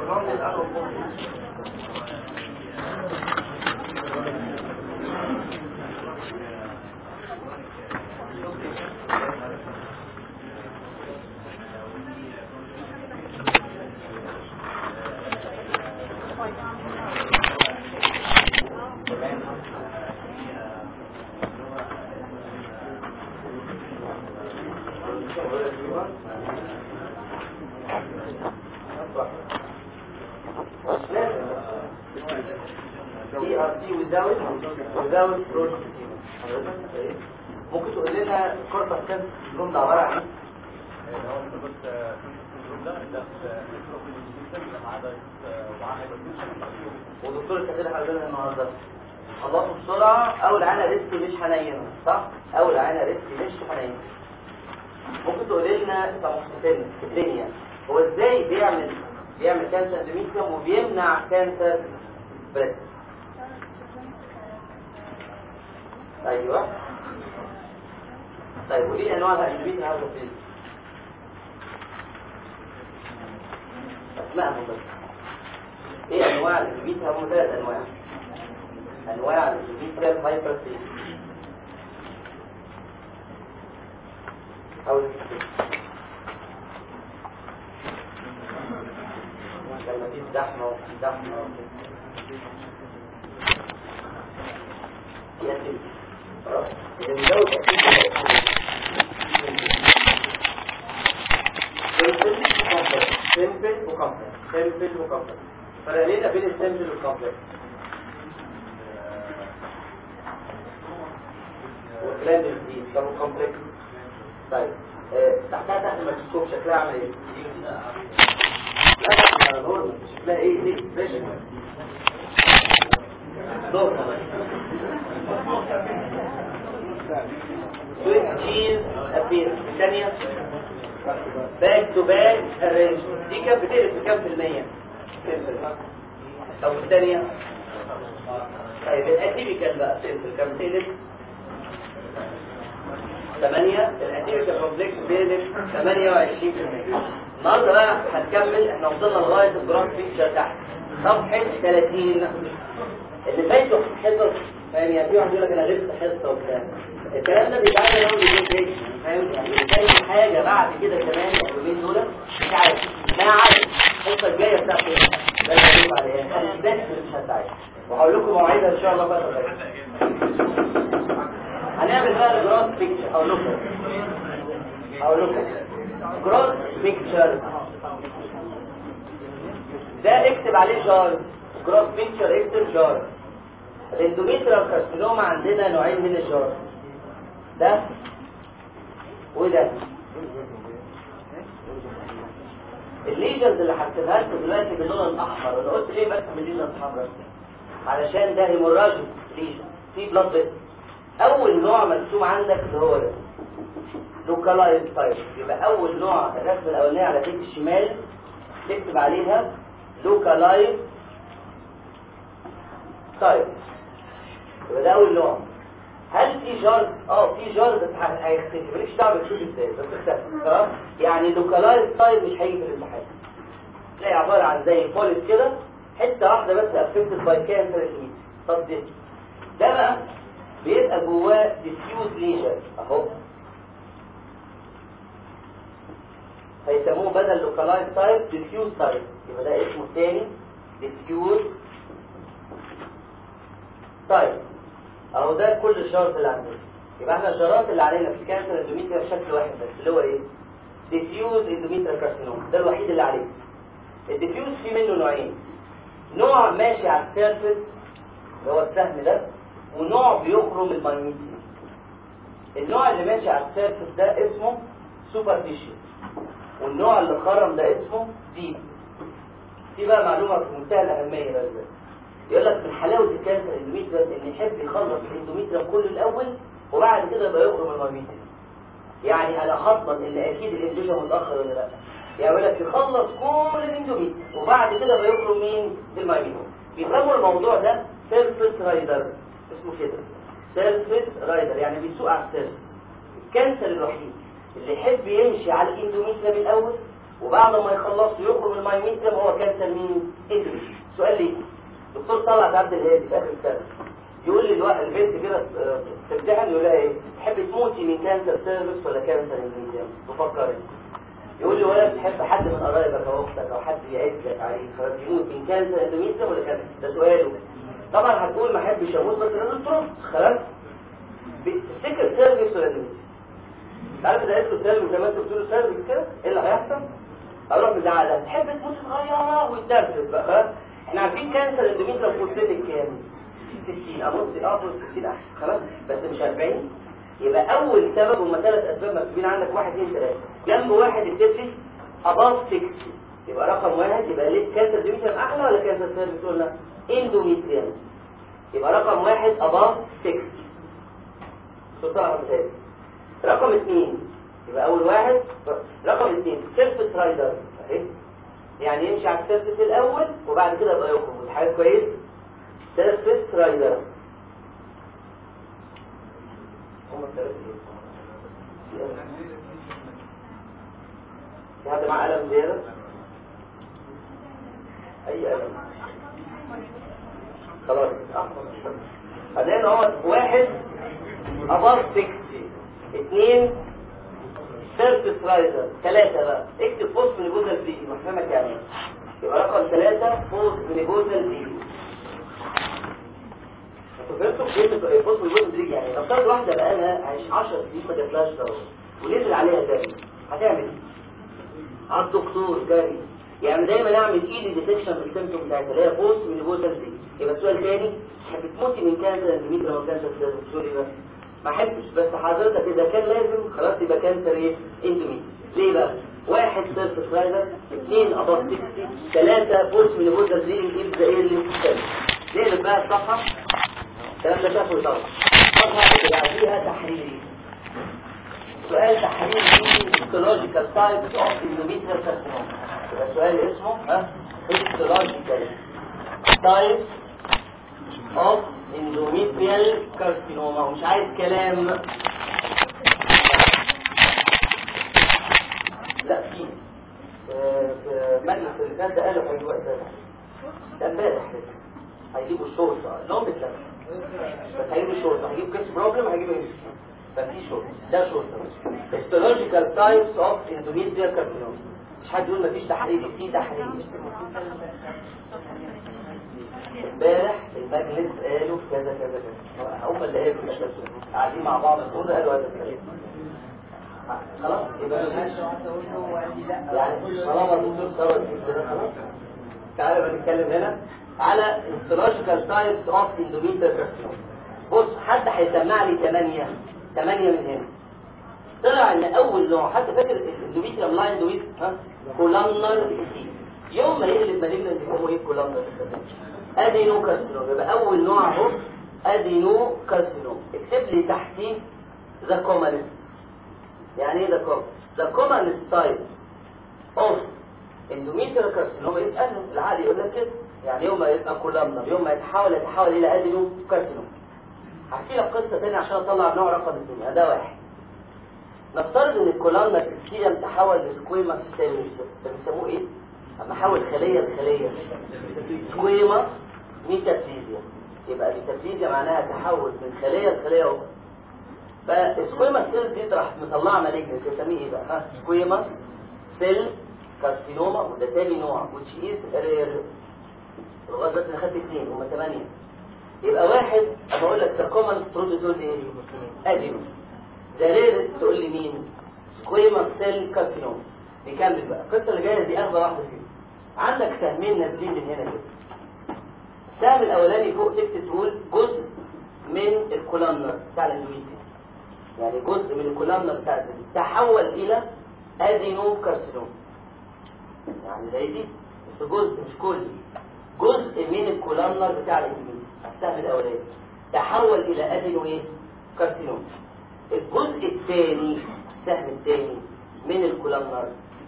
دي ار تي وزاوت وزاوت بروتين ممكن تقول لنا كوربس كان جمله عباره عن ايه؟ ودكتور كاتبها عندنا النهارده خلصوا بسرعه اول عنا ريسك مش هنيمه صح؟ اول عنا ريسك مش هنيمه ممكن تقول لنا تموكسيتين سكرينيا هو ازاي بيعمل بيعمل كانسر اندوميتريوم وبيمنع كانسر بريست ايوه طيب وليه انواع الاندوميتريوم هذا فين اسمائهم بس ايه انواع الاندوميتريوم هم ثلاث انواع انواع الاندوميتريوم هايبرتين او لما في زحمه وفي زحمه يتم خلاص إذا نزود سيمبل وكومبلكس سيمبل وكومبلكس فرق لنا بين السيمبل والكومبلكس والكلام الجديد طب الكومبلكس طيب آه، تحتها تحت الميكروسكوب شكلها عامل ايه؟ لا لا نورمال شكلها ايه ليه؟ سبيشال نورمال سويت جيز ابير الثانية باك تو باك ارينجمنت دي كانت بتقلب بكام في المية؟ سيمبل طب الثانية طيب الاتيبيكال بقى سيمبل كام بتقلب؟ 8 الاتيبيكال كومبلكس بتقلب 28% النهارده بقى هنكمل احنا وصلنا لغايه الجراند بيكتشر تحت صفحه 30 اللي فاتوا حصص فاهم يعني في واحد يقول لك انا غبت حصه وبتاع الكلام ده بيتعمل لو بيجي فاهم يعني اي حاجه بعد كده كمان اليومين دول مش عارف لا عارف الحصه الجايه بتاعت ايه ده اللي هقول عليها بس مش هتعرف وهقول لكم مواعيدها ان شاء الله بقى هنعمل بقى الجراند بيكتشر هقول لكم هقول لكم جراند بيكتشر ده اكتب عليه جارز جراند بيكتشر اكتب جارز الاندوميتريال كارسينوما عندنا نوعين من الجارز ده وده الليجنز اللي هرسمها لكم دلوقتي باللون الاحمر انا قلت ليه برسم الليجنز الحمراء علشان ده هيموراجيك ليجن في بلاد فيسل اول نوع مرسوم عندك اللي هو ده لوكالايز تايب يبقى اول نوع الرسمه الاولانيه على ايدك الشمال تكتب عليها لوكالايز تايب يبقى ده اول نوع هل في جارز اه في جارز بس هيختلف ماليش دعوه بتشوف ازاي بس اختلف تمام يعني لوكالايز تايب مش هيجي في الامتحان تلاقي عباره عن زي بوليت كده حته واحده بس افكتد باي كانسر طب ده ده بقى بيبقى جواه ديفيوز ليجن اهو هيسموه بدل لوكالايز تايب ديفيوز تايب يبقى ده اسمه الثاني ديفيوز تايب اهو ده كل الجارات اللي عندنا يبقى احنا الجارات اللي علينا في كانسر اندوميتريا بشكل واحد بس اللي هو ايه ديفيوز اندوميتريا كارسينوما ده الوحيد اللي عليه الديفيوز فيه منه نوعين نوع ماشي على السيرفس اللي هو السهم ده ونوع بيخرم المايوميتريا النوع اللي ماشي على السيرفس ده اسمه سوبرفيشال والنوع اللي خرم ده اسمه ديب في بقى معلومه في منتهى الاهميه بقى ده يقول لك من حلاوه الكانسر الاندوميتريال ان يحب يخلص الاندوميتريال كله الاول وبعد كده يبقى يخرم المايوميتريال يعني انا هضمن ان اكيد الاندوشن متاخر ولا لا يعني يقول لك يخلص كل الاندوميتريال وبعد كده يبقى يخرم مين المايوميتريال بيسموا الموضوع ده سيرفس رايدر اسمه كده سيرفس رايدر يعني بيسوق على السيرفس الكانسر الوحيد اللي يحب يمشي على الاندوميتريا من الاول وبعد ما يخلص يخرج من المايوميتريم هو كانسر مين؟ اندوميتريوم سؤال ليه؟ دكتور طلعت عبد الهادي في اخر السنه يقول لي الواحد البنت كده آه، تمتحن يقول لها ايه؟ تحب تموتي من كانسر سيرفكس ولا كانسر اندوميتريوم؟ تفكر ايه؟ يقول لي ولا تحب حد من قرايبك او اختك او حد يعزك عليك فيموت من كانسر اندوميتريوم ولا كانسر؟ ده سؤاله طبعا هتقول ما احبش اموت بس لازم ترد خلاص تفتكر سيرفيس ولا اندوميتريوم؟ عارف ده اسمه سيرفيس زي ما انت بتقول سيرفيس كده ايه اللي هيحصل؟ اروح مزعلها تحب تموت صغيره وتدرس بقى خلاص احنا عارفين كانسر اندوميتريوم فورتيتك كام؟ 60 او نص اه 60 احسن خلاص بس مش 40 يبقى اول سبب هم ثلاث اسباب مكتوبين عندك واحد اثنين ثلاثه جنب واحد اكتب لي above 60 يبقى رقم واحد يبقى ليه كانسر اندوميتريوم احلى ولا كانسر سيرفيس ولا اندوميتريوم يبقى رقم واحد above 60 شفتها رقم ثاني رقم اثنين يبقى اول واحد رقم اثنين سيرفيس رايدر اهي يعني يمشي على السيرفيس الاول وبعد كده يبقى يخرج حاجه كويس سيرفيس رايدر هم الثلاثه في حد معاه قلم زياده اي قلم خلاص هتلاقي ان هو واحد above 60 اثنين سيرفيس رايدر ثلاثة بقى اكتب فوز مينيبوزال فيديو مفهمة يعني يبقى رقم ثلاثة فوز مينيبوزال فيديو انتوا فهمتوا كلمة فوز مينيبوزال فيديو يعني نفترض واحدة بقى لها 10 سنين ما جاتلهاش دواء ونزل عليها دم هتعمل ايه؟ على الدكتور جاري يعني دايما اعمل ايدي ديتكشن بالسيمتوم بتاعتها اللي هي فوز مينيبوزال فيديو يبقى سؤال تاني هتموتي من كانسر اندوميتريوم او كانسر سوري بس ما احبش بس حضرتك اذا كان لازم خلاص يبقى كانسر ايه اندوميتريوم ليه بقى واحد سيرفس رايدر اثنين اباف 60 ثلاثة بوست من البوزة بليدنج إبدا إيه اللي نقلب بقى الصفحة الكلام ده شافه طبعا الصفحة اللي بعديها تحريري سؤال تحريري histological types of endometrial carcinoma يبقى سؤال اسمه ها histological types of endometrial carcinoma ومش عايز كلام لا في آه، في مجلس اللي فات ده قالوا هيجيبوا اسئله ده امبارح لسه هيجيبوا الشرطه نوم بالله بس هيجيبوا الشرطه هيجيب كيس بروبلم هيجيبوا يوسف ففي شرطه ده شرطه histological types of endometrial carcinoma مش حد يقول مفيش تحريري في تحريري امبارح المجلس قالوا كذا كذا كذا هم اللي قالوا مش بس. قاعدين مع بعض الصوره قالوا هذا الكلام خلاص يبقى يعني طالما الدكتور سبق كده خلاص تعالى بقى نتكلم هنا على histological types of endometrial carcinoma بص حد هيسمع لي 8 8 من هنا طلع ان اول نوع حتى فاكر الاندوميتريوم لاين دويكس ها كولامنر ديزيز يوم ما يقلب مالجنت بيسموه ايه كولامنر ادينو كارسينوم يبقى اول نوع اهو ادينو كارسينوم اكتب لي تحتيه ذا كومالست يعني ايه ذا كومالست ذا كومالست تايب اوف اندوميتريال كارسينوم اساله العقل يقول لك كده يعني يوم ما يبقى كولامنر يوم ما يتحول يتحول الى ادينو كارسينوم هحكي لك قصه ثانيه عشان اطلع نوع رقم اثنين ده واحد نفترض ان الكولامنر ابثيليوم تحول لسكويماس سيلز بنسموه ايه؟ اما حول خليه لخليه سكويماس ميتافيزيا يبقى ميتافيزيا معناها تحول من خليه لخليه اخرى فالسكويماس سيلز دي راح مطلعه مالجنس نسميه ايه بقى؟ ها سكويماس سيل كارسينوما وده تاني نوع which is rare لغايه دلوقتي انا خدت اثنين هما ثمانيه يبقى واحد اما اقول لك تركوما ترد تقول لي ايه؟ ادينو زرير تقول لي مين سكويما سيل كارسينوم نكمل بقى القصه اللي جايه دي اخر واحده فيهم عندك سهمين نازلين من هنا كده السهم الاولاني فوق تكتب تقول جزء من الكولامنر بتاع الاندوميتريوم يعني جزء من الكولامنر بتاع الأندوميتريوم تحول الى ادينو كارسينوم يعني زي دي بس جزء مش كل جزء من الكولامنر بتاع الاندوميتريوم السهم الاولاني تحول الى ادينو ايه كارسينوم الجزء الثاني السهم الثاني من الكولامنر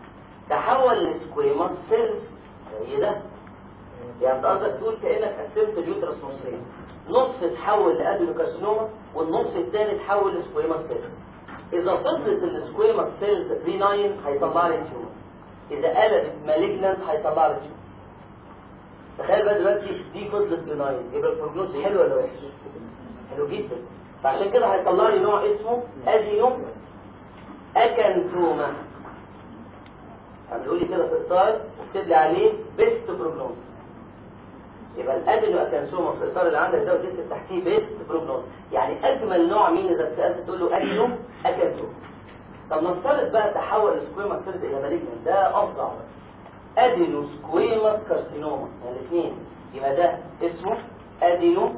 تحول لسكويماس سيلز زي ده يعني انت قصدك تقول كانك قسمت اليوترس نصين نص اتحول لادينوكارسينوما والنص الثاني اتحول لسكويماس سيلز اذا فضلت السكويماس سيلز بيناين هيطلع لي تيومر اذا قلبت مالجنانت هيطلع لك تيوب تخيل بقى دلوقتي دي فضلت بناين يبقى البروجنوز حلو ولا وحش؟ حلو جدا فعشان كده هيطلع لي نوع اسمه ادينو اكانثوما هتقول لي كده في الطار واكتب لي عليه بيست بروجنوز يبقى الادينو اكانثوما في الطار اللي عندك ده وتكتب تحتيه بيست بروجنوز يعني اجمل نوع مين اذا اتسالت تقول له ادينو اكانثوما طب نفترض بقى تحول السكويما سيلز الى مالجنت ده افظع ادينو سكويماس كارسينوما يعني الاثنين يبقى ده اسمه ادينو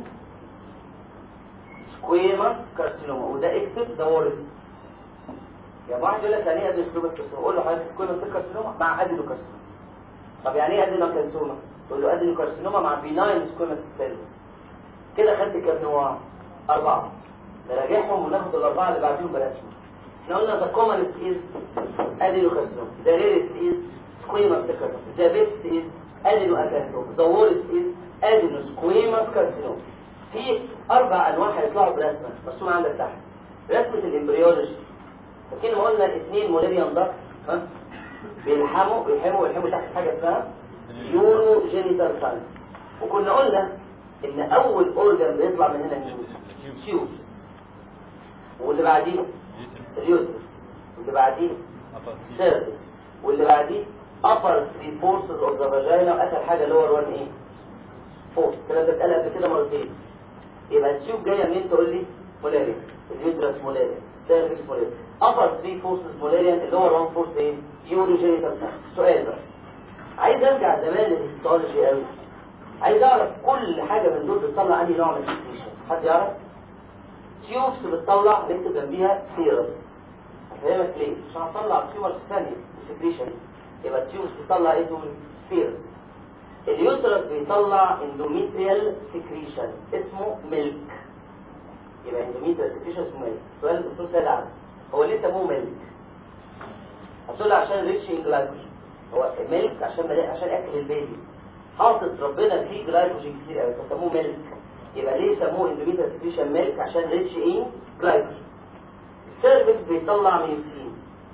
سكويماس كارسينوما وده اكتب ذا وورست يعني واحد يقول لك يعني ايه ادينو سكويماس كارسينوما قول له حضرتك سكويماس كارسينوما مع ادينو كارسينوما طب يعني ايه ادينو كارسينوما قول له ادينو كارسينوما مع بيناين سكويماس سيلز كده خدت كام نوع اربعه نراجعهم وناخد الاربعه اللي بعديهم برسمه احنا قلنا the commonest is adenocarcinoma the rarest is squamous cell carcinoma the best is adenocarcinoma the worst is adenosquamous carcinoma في اربع انواع هيطلعوا برسمه مرسومه عندك تحت رسمه الامبريولوجي فاكرين ما قلنا اثنين مولاريان داكت ها بيلحموا بيلحموا بيلحموا تحت حاجه اسمها يورو جينيتال ساينس وكنا قلنا ان اول اورجان بيطلع من هنا مين تيوبس واللي بعديه اليوترس واللي بعديه السيرفس واللي بعديه upper three forces of the vagina واخر حاجه lower one ايه فوق الكلام ده اتقال قبل كده مرتين يبقى التيوب جايه منين تقول لي مولاريا اليوترس مولاريا السيرفكس مولاريا upper three forces مولاريا lower one force ايه يوروجينيتال ساينس سؤال بقى عايز ارجع زمان للهيستولوجي قوي عايز اعرف كل حاجه من دول بتطلع انهي نوع من السكريشنز حد يعرف تيوبس بتطلع نكتب جنبيها سيرس هفهمك ليه عشان هطلع تيومر في ثانيه السكريشن يبقى التيوبس بتطلع ايه دول سيرس اليوترس بيطلع اندوميتريال سكريشن اسمه ميلك يبقى اندوميتريال سكريشن اسمه ميلك سؤال الدكتور سيد عبد هو ليه سموه ميلك هتقول لي عشان ريتش ان جلايكوجين هو ميلك عشان ملاك عشان اكل البيبي حاطط ربنا فيه جلايكوجين كتير قوي فسموه ميلك يبقى ليه سموه اندوميتريال سكريشن ميلك عشان ريتش ان جلايكوجين السيرفكس بيطلع ميوسين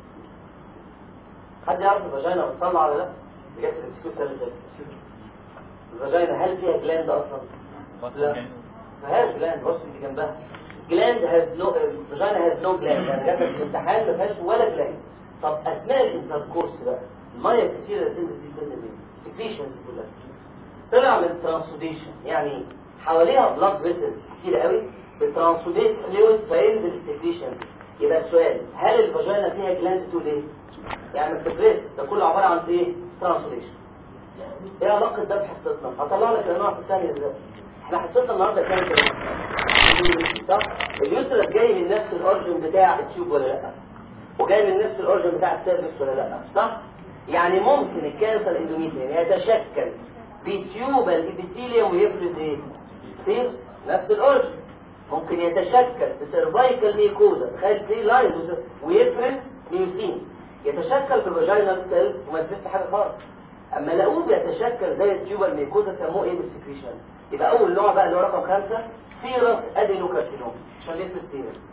حد يعرف الفاجينا بتطلع ولا لا؟ بجد السكيو سيل ده الفاجينا هل فيها جلاند اصلا؟ لا ما فيهاش جلاند بص اللي جنبها جلاند هاز نو الفاجينا هاز نو جلاند يعني جت في الامتحان ما فيهاش ولا جلاند طب اثناء الانتركورس بقى الميه الكتيره اللي بتنزل دي بتنزل منين؟ السكريشنز كلها طلع من ترانسوديشن يعني حواليها بلاد فيسلز كتير قوي بترانسوديت فلويد فينزل السكريشن يبقى السؤال هل الفاجينا فيها جلاند تقول ايه؟ يعني الفبريس ده كله عباره عن ايه؟ ترانسوديشن ايه علاقه ده بحصتنا؟ هطلع لك الانواع في ثانيه ازاي؟ احنا حصتنا النهارده كام كده؟ صح؟ اليوترس جاي من نفس الاورجن بتاع التيوب ولا لا؟ وجاي من نفس الاورجن بتاع السيرفكس ولا لا؟ صح؟ يعني ممكن الكانسر اندوميتريوم يتشكل في تيوب الابيثيليوم ويفرز ايه؟ سيرس نفس الاورجن ممكن يتشكل في سيرفايكال ميكوزا تخيل في لاين ويفرز ميوسين يتشكل في فاجينال سيلز وما يفرزش حاجه خالص اما لقوه بيتشكل زي التيوبال ميكوزا سموه ايه بالسكريشن يبقى اول نوع بقى اللي هو رقم خمسة سيرس ادينوكارسينوم عشان اسم السيرس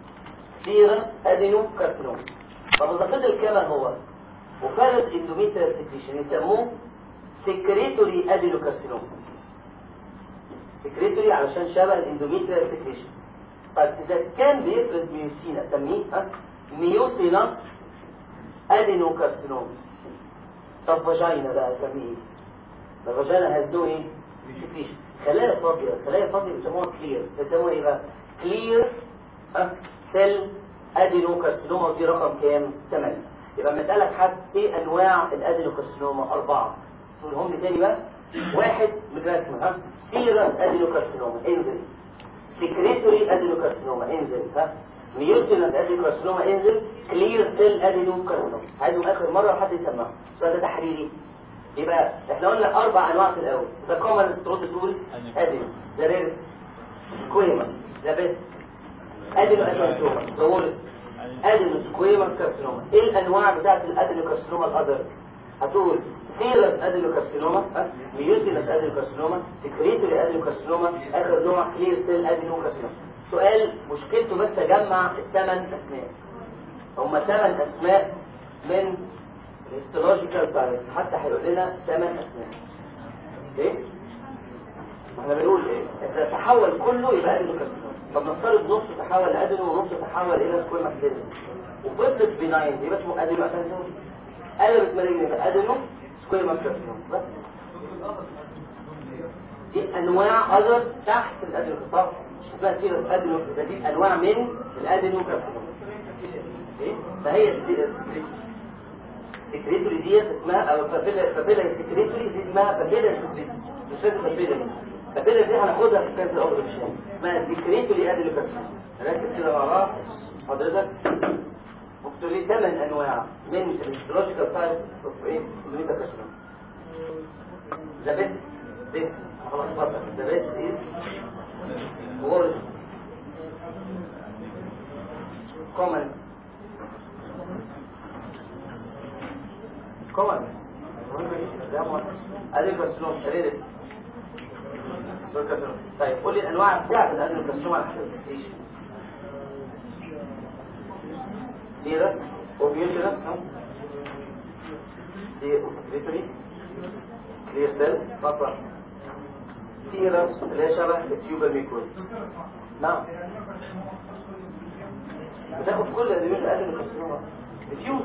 سيرس ادينوكارسينوم طب اذا فضل كما هو وكانت اندوميتريال سكريشن يسموه سكريتوري ادينوكارسينوم سكريتوري علشان شبه الاندوميتريال سكريشن طيب اذا كان بيفرز ميوسين اسميه ها ميوسينس ادينوكارسينوم طب فاجينا بقى اسميه ايه؟ الفاجينا هاز نو ايه؟ سكريشن خلايا فاضيه خلايا فاضيه بيسموها كلير بيسموها ايه بقى؟ كلير ها سيل ادينوكارسينوما ودي رقم كام؟ 8 يبقى مسألك حد ايه انواع الادينوكارسينوما؟ اربعه تقولهم لي تاني بقى واحد مترسم ها سيرس ادينوكارسينوما انزل سكريتوري ادينوكارسينوما انزل ها ميوسينس ادينوكارسينوما انزل كلير سيل ادينوكارسينوما عايزهم اخر مره وحد يسمعها السؤال ده تحريري يبقى احنا قلنا اربع انواع في الاول ذا كومن سترود تقول ادينو ذا ريرس سكويمس ذا بيست ادينو ادينوكارسينوما ذا وورست ادينو سكويمس كارسينوما ايه الانواع بتاعت الادينوكارسينوما الاذرز هتقول سيرس ادينوكارسينوما ميوسينس ادينوكارسينوما سكريتوري ادينوكارسينوما اخر نوع كلير سيل ادينوكارسينوما سؤال مشكلته بس اجمع الثمان اسماء هم ثمان اسماء من الهيستولوجيكال تايب حتى هيقول لنا ثمان اسماء ايه احنا بنقول ايه اذا تحول كله يبقى ادينوكارسينوما طب نفترض نص تحول لادينو ونص تحول الى سكويما سيل وفضلت بناين يبقى اسمه ادينو كارسينوما قلبت مالجنت يبقى ادينو سكويما كارسينوما بس دي انواع اذر تحت الادينو طبعا مش اسمها سيرة ادينو ده دي انواع من الادينو كارسينوما ايه فهي السكريتوري ديت اسمها او فابيلا فابيلا سكريتوري دي اسمها فابيلا سكريتوري مش فاكر فابيلا فابيلا دي هناخدها في كتاب الاول ان شاء الله اسمها سكريتوري ادينو كارسينوما ركز كده مع بعض حضرتك مكتوب لي ثمان انواع من الهيستولوجيكال تايب اوف ايه الليميتا كارسينوما ذا بيست بيست خلاص اتفضل ذا بيست از worst common common اديكارسينوما شريرس طيب قول لي الانواع بتاعت الاديكارسينوما على حسب السيتيشن سيرس اوبيوترس سيرسكريتوري كلير سيل فقط سيرس اللي هي شبه التيوبر ميكروز نعم بتاخد كل الادويه اللي قبل الكارسينوما بتيوب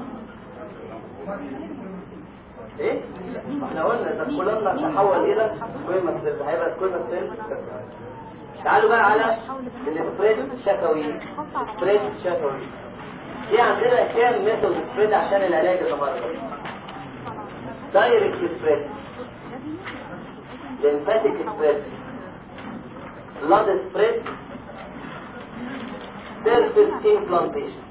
ايه؟ احنا قلنا ده كلنا تحول الى سكويما سيل هيبقى سكويما سيل تعالوا بقى على السبريد الشفوي السبريد الشفوي دي عندنا كام ميثود سبريد عشان العلاج النهارده دايركت سبريد lymphatic spread blood spread surface implantation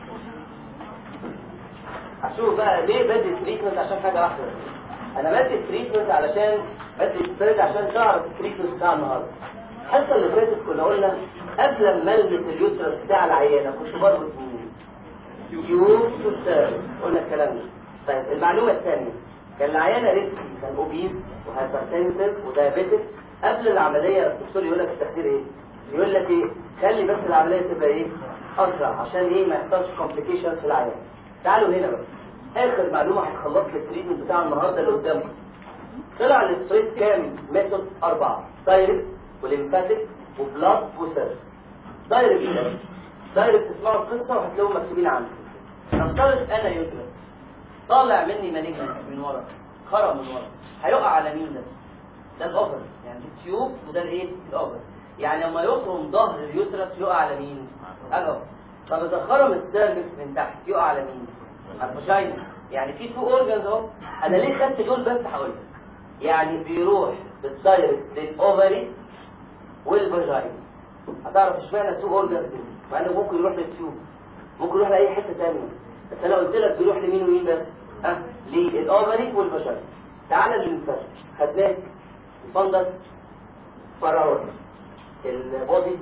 هشوف بقى ليه بدي تريتمنت عشان حاجه واحده انا بدي تريتمنت علشان بدي سبريد عشان تعرف التريتمنت بتاع النهارده الحصه اللي فاتت كنا قلنا قبل ما البس اليوترس بتاع العيانه كنت بربط مين؟ يوز تو سيرفيس قلنا الكلام ده طيب المعلومه الثانيه كان العيانه ريسكي كان اوبيس وهايبرتنسيف ودايابيتك قبل العمليه الدكتور يقول لك التخدير ايه؟ يقول لك ايه؟ خلي بس العمليه تبقى ايه؟ اسرع عشان ايه ما يحصلش كومبليكيشنز في العيان. تعالوا هنا بقى. اخر معلومه هتخلص لي التريتمنت بتاع النهارده اللي قدامكم. طلع الستريت كام ميثود اربعه دايركت وليمفاتيك وبلاد وسيرفس. دايركت دايركت تسمعوا القصه وهتلاقوهم مكتوبين عندي. نفترض انا يوترس طالع مني مالجنس من ورا خرم من ورا هيقع على مين ده؟ ده الاوفر يعني دي تيوب وده الايه؟ الاوفر يعني لما يخرم ظهر اليوترس يقع على مين؟ على الاوفر طب اذا خرم السيرفكس من تحت يقع على مين؟ على الفاجينا يعني في تو اورجنز اهو انا ليه خدت دول بس هقول لك يعني بيروح بالدايركت للاوفري والفاجينا هتعرف اشمعنى تو اورجنز دول مع انه ممكن يروح للتيوب ممكن يروح لاي حته ثانيه بس انا قلت لك بيروح لمين ومين بس ها للاوفري والفاجينا تعالى للليمفاتيك خدناك الفندس فراغ البودي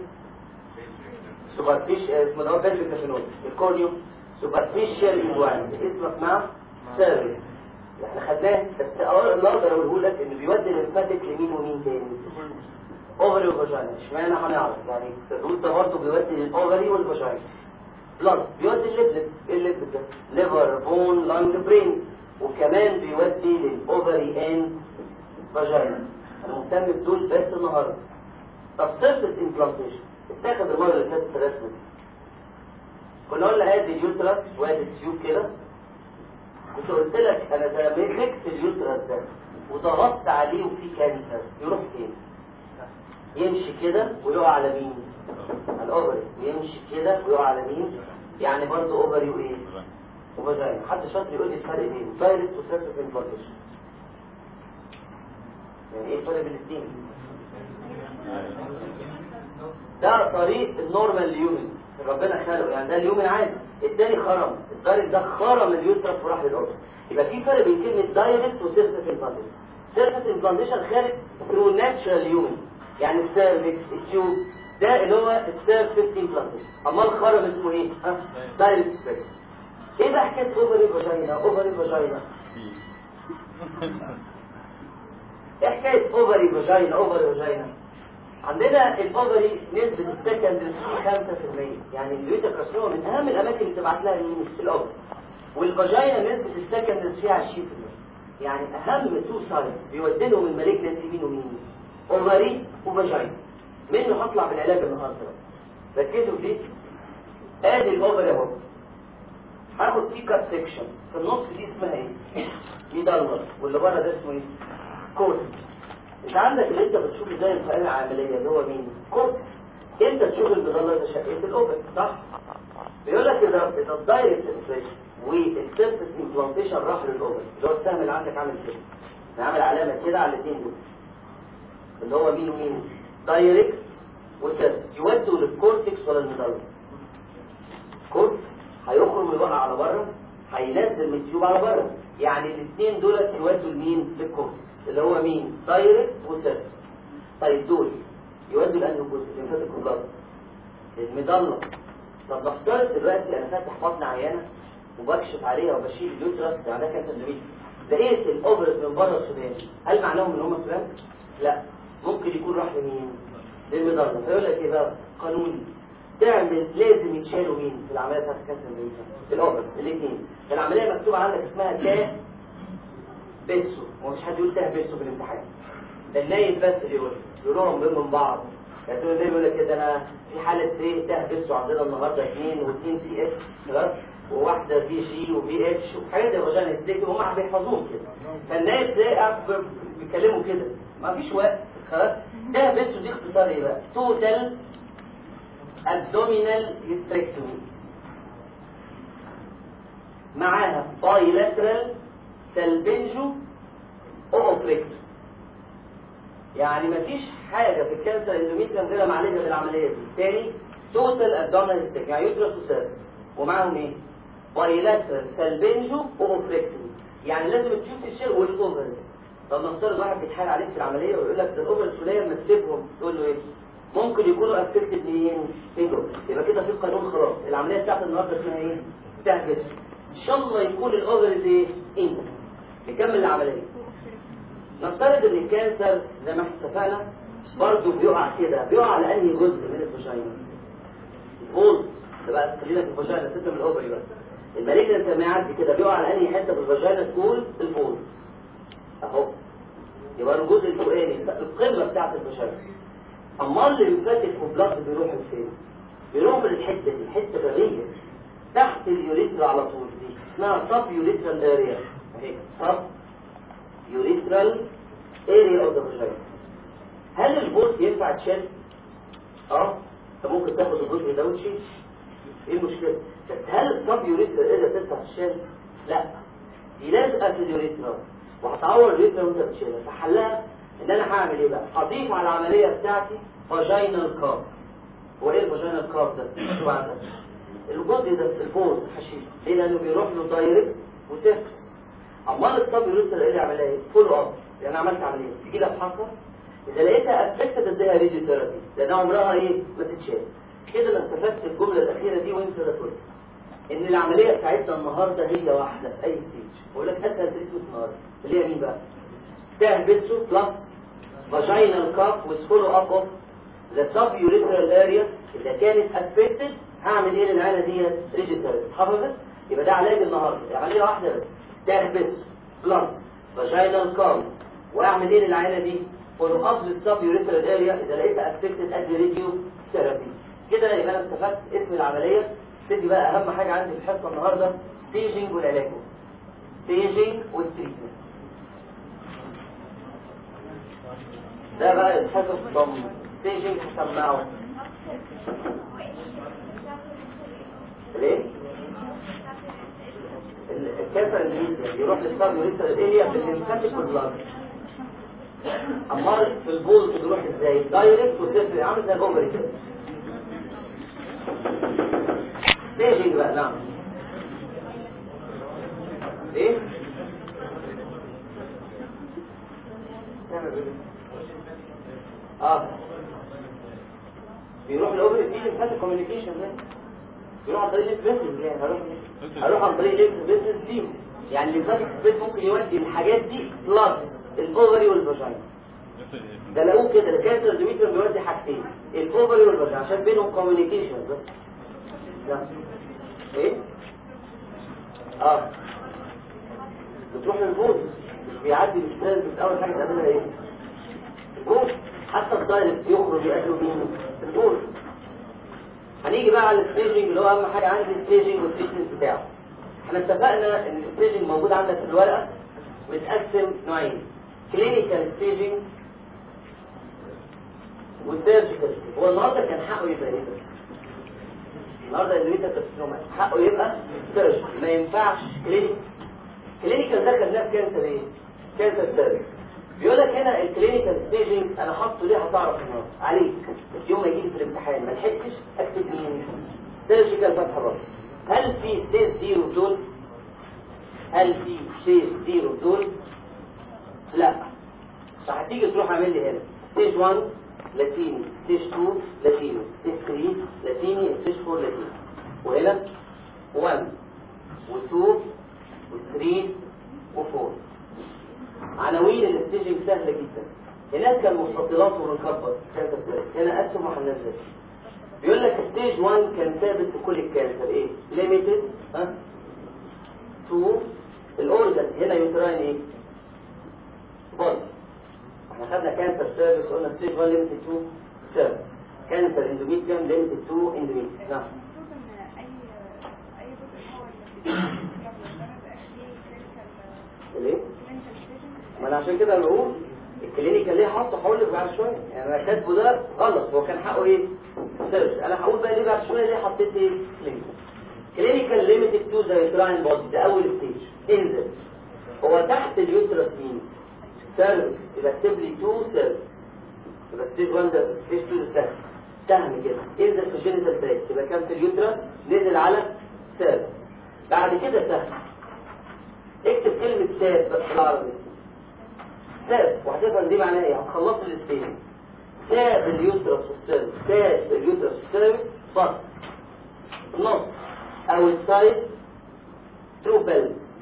سوبرفيش اسمه ده بلفيك كافينول الكورنيو سوبرفيشال انجوان اسمه اسمها سيرفيس احنا خدناه بس اللي اقدر اقوله لك انه بيودي الليمفاتيك لمين ومين تاني اوفري وفاجينا اشمعنى هنعرف يعني الروت ده برضه بيودي للاوفري والفاجينا بلاد بيودي الليبلت ايه الليبلت ده ليفر بون لانج برين وكمان بيودي للاوفري اند فاجينا انا مهتم بدول بس النهارده طب سيرفيس امبلانتيشن اتاخد المره اللي فاتت في الرسمه دي كنا قلنا ادي اليوترس وادي التيوب كده كنت قلت لك انا ده مسكت اليوترس ده وضغطت عليه وفيه كانسر يروح فين؟ يمشي كده ويقع على مين؟ على الاوفري ويمشي كده ويقع على مين؟ يعني برضه اوفري وايه؟ وفاجينا حد شاطر يقول لي الفرق بين دايركت وسيرفيس امبلانتيشن يعني ايه الفرق بين الاثنين؟ ده طريق النورمال اليومن ربنا خلقه يعني ده اليومن عادي التاني خرم الدايركت ده خرم اليوترس وراح للأرض يبقى في فرق بين كلمة دايركت وسيرفيس امبلانتيشن سيرفيس امبلانتيشن خارج ثرو ناتشرال يومن يعني السيرفكس التيوب ده اللي هو السيرفيس امبلانتيشن اما الخرم اسمه ايه؟ ها دايركت سبيكس ايه بقى حكايه اوفري فاجينا اوفري فاجينا ايه حكايه اوفري فاجينا اوفري فاجينا عندنا الاوفري نسبة السكند فيه 5% يعني البيوتا كارسينوما من اهم الاماكن اللي تبعت لها مين الاوفري والفاجينا نسبه السكندز فيها 20% يعني اهم تو ساينس بيودلهم المالجنسي مين ومين اوفري وفاجينا منه هطلع بالعلاج النهارده ركزوا فيه ادي الاوفر اهو هاخد فيه كات سيكشن في النص دي اسمها ايه؟ ميدالر واللي بره ده اسمه ايه؟ كورتكس انت عندك اللي انت بتشوفه زي الفئه العامليه اللي هو مين؟ كورتكس انت تشوف الميدالر ده شقيه الاوفر صح؟ بيقول لك اذا اذا الدايركت اسبريشن والسيرفس امبلانتيشن راح للاوفر اللي هو السهم اللي عندك عامل كده عامل علامه كده على الاثنين دول اللي هو مين ومين؟ دايركت وسيرفس يودوا للكورتكس ولا الميدالر؟ كورتكس هيخرج ويوقع على بره هينزل من التيوب على بره يعني الاثنين دول يودوا لمين للكورتكس اللي هو مين دايركت وسيرفس طيب دول يودوا لانهي جزء لمفاتيك البلد المضله طب نفترض دلوقتي انا فاتح بطن عيانه وبكشف عليها وبشيل اليوترس عندها كانسر دويت لقيت الاوفرز من بره السودان هل معناهم ان هم سودان؟ لا ممكن يكون راح لمين؟ للمضله فيقول لك ايه بقى قانوني تعمل لازم يتشالوا مين في العمليه بتاعت الكانسر في الاوفرز الاثنين العمليه مكتوب عندك اسمها تا بيسو ومش حد يقول تا بيسو في الامتحان ده النايب بس اللي يقول يقولهم بين من بعض يعني تقول زي يقول لك كده انا في حاله ايه تا بيسو عندنا النهارده اثنين واثنين سي اس خلاص وواحده في جي وفي اتش وحاجات الرجال يستيكوا هم بيحفظوهم كده فالناس تلاقي بيتكلموا كده ما فيش وقت خلاص ده بيسو دي اختصار ايه بقى توتال abdominal hysterectomy معاها bilateral salpingo اوبريكتو يعني مفيش حاجة في الكانسر الاندوميتريوم غير معالجة بالعملية دي تاني توتال abdominal hysterectomy يعني يدرس وسيرفس ومعاهم ايه؟ bilateral salpingo اوبريكتو يعني لازم تشوف الشيء والاوفرز طب نفترض واحد بيتحايل عليك في العملية ويقول لك ده الاوفرز فلان ما تسيبهم تقول له ايه؟ ممكن يكونوا افكتد مين؟ ايجو يبقى كده في قانون خلاص العمليه بتاعت النهارده اسمها ايه؟ تهجس ان شاء الله يكون الاوفرز ايه؟ انت نكمل العمليه نفترض ان الكانسر زي ما احنا اتفقنا برضه بيقع كده بيقع على انهي جزء من الفاجينا؟ الفولد ده بقى خلينا في الفاجينا سيبنا من الاوفري بقى المالجنس لما يعدي كده بيقع على انهي حته في الفاجينا تكون الفولد اهو يبقى الجزء الفوقاني القمه بتاعت الفاجينا اما اللي بيفاتك في بلاد بيروح فين بيروح للحته دي حته غبيه تحت اليوريثرا على طول دي اسمها سب يوريثرال اريا اهي سب يوريثرال اريا اوف ذا فاجينا هل البوت ينفع تشيل اه انت ممكن تاخد الجزء ده وتشيل ايه المشكله بس هل السب يوريثرال اريا تنفع تشيل لا دي لازقه في اليوريثرا وهتعور اليوريثرا وانت بتشيلها فحلها ان انا هعمل ايه بقى هضيف على العمليه بتاعتي فاجينال كاب هو ايه الفاجينال كاب ده شوف عندك الجزء ده في البول هشيله ليه لانه بيروح له دايركت وسيرفس امال الصبي يرسل ايه يعمل ايه فول اب يعني عملت عمليه تيجي لها افحصها اذا لقيتها افكتد اديها راديو ثيرابي لان عمرها ايه ما تتشال كده انا استفدت الجمله الاخيره دي وانسى ده كله ان العمليه بتاعتنا النهارده هي واحده في اي ستيج بقول لك اسهل تريتمنت النهارده اللي هي مين بقى؟ تهبسه بلس vaginal cup with follow up of the suburethral area إذا كانت affected هعمل إيه للعيلة ديت ريجيتال اتحفظت يبقى ده علاج النهارده عملية واحدة بس تهبس بلس vaginal cup وأعمل إيه للعيلة دي follow up للsuburethral area إذا لقيتها affected أدي راديو ثيرابي كده يبقى أنا استفدت اسم العملية تدي بقى أهم حاجة عندي في الحصة النهارده staging والعلاج staging والتريتمنت ده بقى الحفظ ضم ستيجنج هسمعه ليه؟ الكاسر الانجليزي يروح للسب يوريثرال اريا بالليمفاتيك والبلاد امال في البول بيروح ازاي؟ دايركت وسيرفي عامل زي جمري كده ستيجنج بقى نعم ايه؟ اه بيروح الاوبر دي ليمفاتيك كوميونيكيشن ده بيروح عن طريق البيزنس يعني هروح هروح عن طريق البيزنس دي يعني الليمفاتيك سبيس ممكن يودي الحاجات دي بلس الاوفري والفاجينا ده لقوه كده الكانسر الدوميتريوم بيودي حاجتين الاوفري والفاجينا عشان بينهم كوميونيكيشن بس لا ايه اه بتروح للبول مش بيعدي بالسيرفس بس اول حاجه تعملها ايه البول حتى الدايركت يخرج يقابله مين البول هنيجي بقى على الستيجنج اللي هو اهم حاجه عندي الستيجنج والتريتمنت بتاعه احنا اتفقنا ان الستيجنج موجود عندك في الورقه متقسم نوعين كلينيكال ستيجنج وسيرجيكال ستيجنج هو النهارده كان حقه يبقى ايه بس النهارده اللي كارسينوما حقه يبقى سيرجيكال ما ينفعش كلينيك كلينيكال ده خدناه في كانسر ايه كانسر سيرفيس بيقول لك هنا الكلينيكال ستيجنج انا حاطه ليه هتعرف النهارده عليك بس يوم ما يجي في الامتحان ما لحقتش اكتب مين سيرجيكال فتح الراس هل في ستيج زيرو دول هل في ستيج زيرو دول لا فهتيجي تروح اعمل لي هنا ستيج 1 لاتيني ستيج 2 لاتيني ستيج 3 لاتيني ستيج 4 لاتيني وهنا 1 و2 و3 و4 عناوين الاستيجنج سهله جدا هناك كان مستطيلات ونكبر كانت السيرس هنا قسم وهنزل بيقول لك ستيج 1 كان ثابت في كل الكانسر ايه ليميتد ها 2 الاورجن هنا يوتراين ايه بودي احنا خدنا كانسر سيرفيس قلنا ستيج 1 ليميتد 2 سيرفيس كانسر اندوميتريوم ليميتد 2 اندوميتريوم نعم المفروض ان اي اي جزء هو اللي ليه؟ ما انا عشان كده بقول الكلينيكال ليه حاطه هقول لك بعد شويه يعني انا كاتبه ده غلط هو كان حقه ايه؟ سيرش انا هقول بقى ليه بعد شويه ليه حطيت ايه؟ كلينيكال كلينيكال ليميتد تو ذا يوتراين بودي ده اول ستيج انزل هو تحت اليوترس مين؟ سيرفكس يبقى اكتب لي تو سيرفكس يبقى ستيج 1 ده ستيج 2 ده سهل سهم كده انزل في جينيتال تراك يبقى كام في اليوترس نزل على سيرفكس بعد كده سهم اكتب كلمة ساب بقى بالعربي ساب وهتفهم دي معناها ايه هتخلص الاستيل ساب اليوترس والسيرفس ساب اليوترس والسيرفس بط نص او السايد ترو بالانس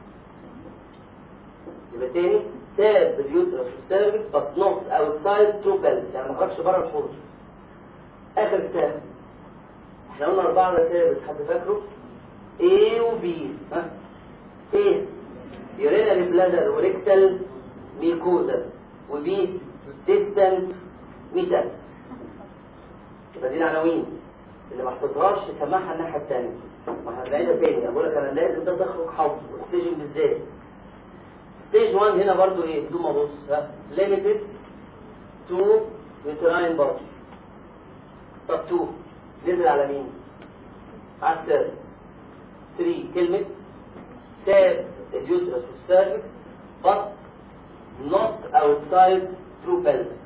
يبقى تاني ساب اليوترس والسيرفس بط نص او السايد ترو بالانس يعني ما خرجش بره الحوض اخر سهم احنا قلنا اربعه ده ثابت حد فاكره A و B ها ايه يورينري بلادر وريكتال ميكوزا وبي ديستنت ميتال يبقى دي العناوين اللي ما حفظهاش تسمعها الناحيه الثانيه ما هنلاقيها تاني اقول لك انا لازم ده تخرج حفظ والستيجن بالذات ستيج 1 هنا برضو ايه بدون ما ابص ها ليميتد تو يوتراين بودي طب 2 نزل على مين؟ على السيرفس 3 كلمه ساب اليوترس والسيرفكس but not outside through pelvis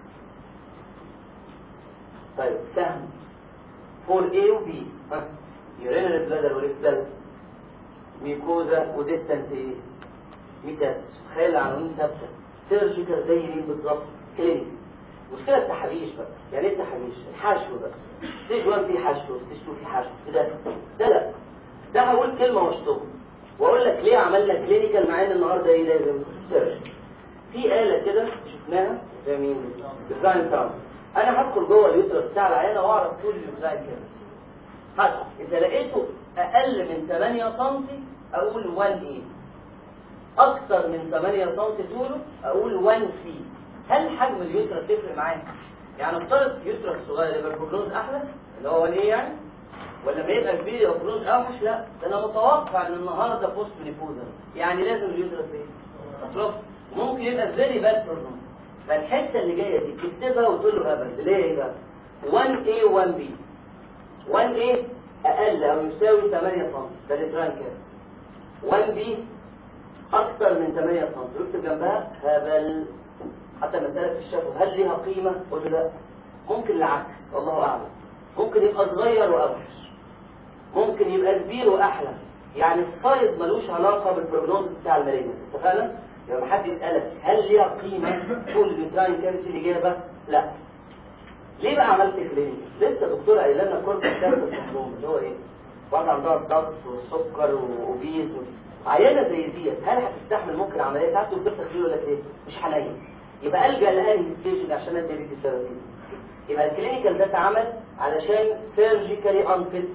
طيب سهم for A و B ها urinary bladder وريكتال ميكوزا وديستنت ايه ميتاس تخيل العناوين ثابته سيرجيكال زي مين بالظبط كلينيك مشكله التحريش بقى يعني ايه التحريش الحشو بقى ستيج 1 في حشو ستيج 2 في حشو ده ده لا ده هقول كلمه واشطبها واقول لك ليه عملنا كلينيكال مع ان النهارده ايه لازم سيرش في آلة كده شفناها زي مين ديزاين تاون انا هدخل جوه اليوترس بتاع العيانه واعرف طول الديزاين كده هدخل اذا لقيته اقل من 8 سم اقول 1 ايه اكتر من 8 سم طوله اقول 1 سي هل حجم اليوترس تفرق معايا يعني افترض يوترس صغير يبقى البروجنوز احلى اللي هو 1 ايه يعني ولا ما يبقى كبير يبقى البروز اوحش لا ده انا متوقع ان النهارده بوست منيبوزا يعني لازم اليوترس ايه اطراف ممكن يبقى فيري باد بروجنوز فالحته اللي جايه دي تكتبها وتقول له هبل ليه ايه بقى 1A 1B 1A اقل او يساوي 8 سم ده الاتران كده 1B اكتر من 8 سم يكتب جنبها هبل حتى مسألة في الشفوي هل ليها قيمة؟ قول له لا ممكن العكس الله أعلم ممكن يبقى صغير وأوحش ممكن يبقى كبير واحلى يعني السايز ملوش علاقه بالبروجنوز بتاع المالينس اتفقنا لما حد يسالك هل ليها قيمه طول اليوتراين كانت الاجابه لا ليه بقى عملت كلينيك لسه الدكتوره قايله لنا كورس كارت سندروم اللي هو ايه واحده عندها الضغط والسكر واوبيز عيانه زي ديت هل هتستحمل ممكن عمليه ساعات الدكتور تخيل يقول لك ايه مش حنين يبقى الجا لانهي ستيشن عشان ادي لك الثيرابي يبقى الكلينيكال ده اتعمل علشان سيرجيكالي انفيت بيشنت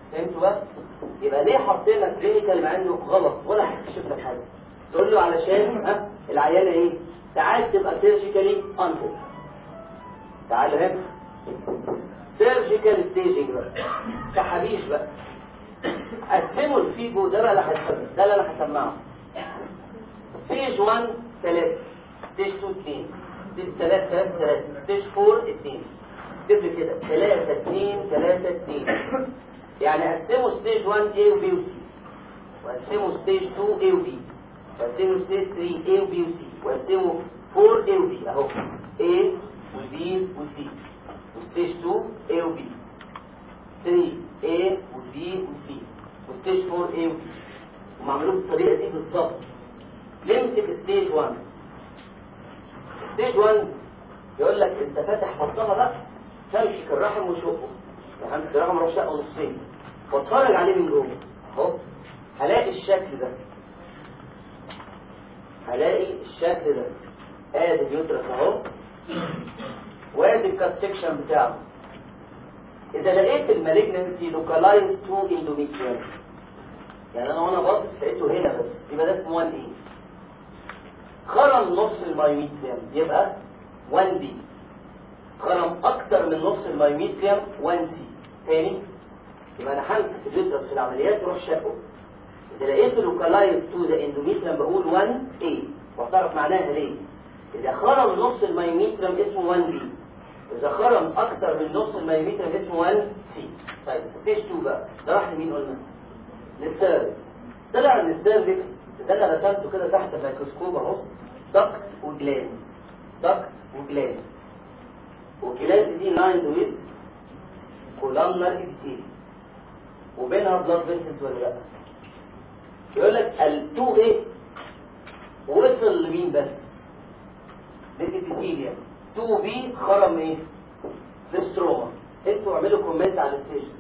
فهمتوا بقى يبقى ليه حطينا كلينيكال مع انه غلط ولا هيكتشف لك حاجه تقول له علشان ها العيانه ايه ساعات تبقى سيرجيكالي انفيت تعال هنا سيرجيكال ستيجنج بقى كحبيش بقى قسموا الفيجو ده بقى اللي هتسمع ده اللي انا هسمعه ستيج 1 3 ستيج 2 2 ستيج 3 3 3 ستيج 4 2 تكتب كده 3 2 3 2 يعني قسموا ستيج 1 A و B و C وقسموا ستيج 2 A و B وقسموا ستيج 3 A و B و C وقسموا 4 A و B اهو A و B و C وستيج 2 A و B 3 A و B و C وستيج 4 A و B هم عملوه بالطريقه دي بالظبط نمسك ستيج 1 ستيج 1 يقول لك انت فاتح بطنها بقى تمسك الرحم وشقه يعني همسك الرحم واروح شقه نصين واتفرج عليه من جوه اهو هلاقي الشكل ده هلاقي الشكل ده ادي اليوترس اهو وادي الكات سيكشن بتاعه اذا لقيت المالجنسي لوكالايز تو اندوميتريوم يعني انا وانا باصص لقيته هنا بس يبقى ده اسمه 1 اي خرم نص المايوميتريوم يبقى 1 دي خرم اكتر من نص المايوميتريوم 1 سي تاني يبقى انا همسك اليوترس في العمليات واروح شقه اذا لقيته لوكالايز تو ذا اندوميتريوم بقول 1 اي واعترف معناها ليه اذا خرم نص المايوميتريوم اسمه 1 بي اذا خرم اكتر من نص المايوميتريوم اسمه 1 سي طيب ستيج 2 بقى ده راح لمين قلنا للسيرفكس طلع ان السيرفكس ده انا رسمته كده تحت الميكروسكوب اهو دكت وجلاند دكت وجلاند والجلاند دي لايند ويز كولامنر ابتيل وبينها بلاد فيسلز ولا لا يقول لك ال2 ايه وصل لمين بس للابتيليا 2 بي خرم ايه للستروما انتوا اعملوا كومنت على الستيشن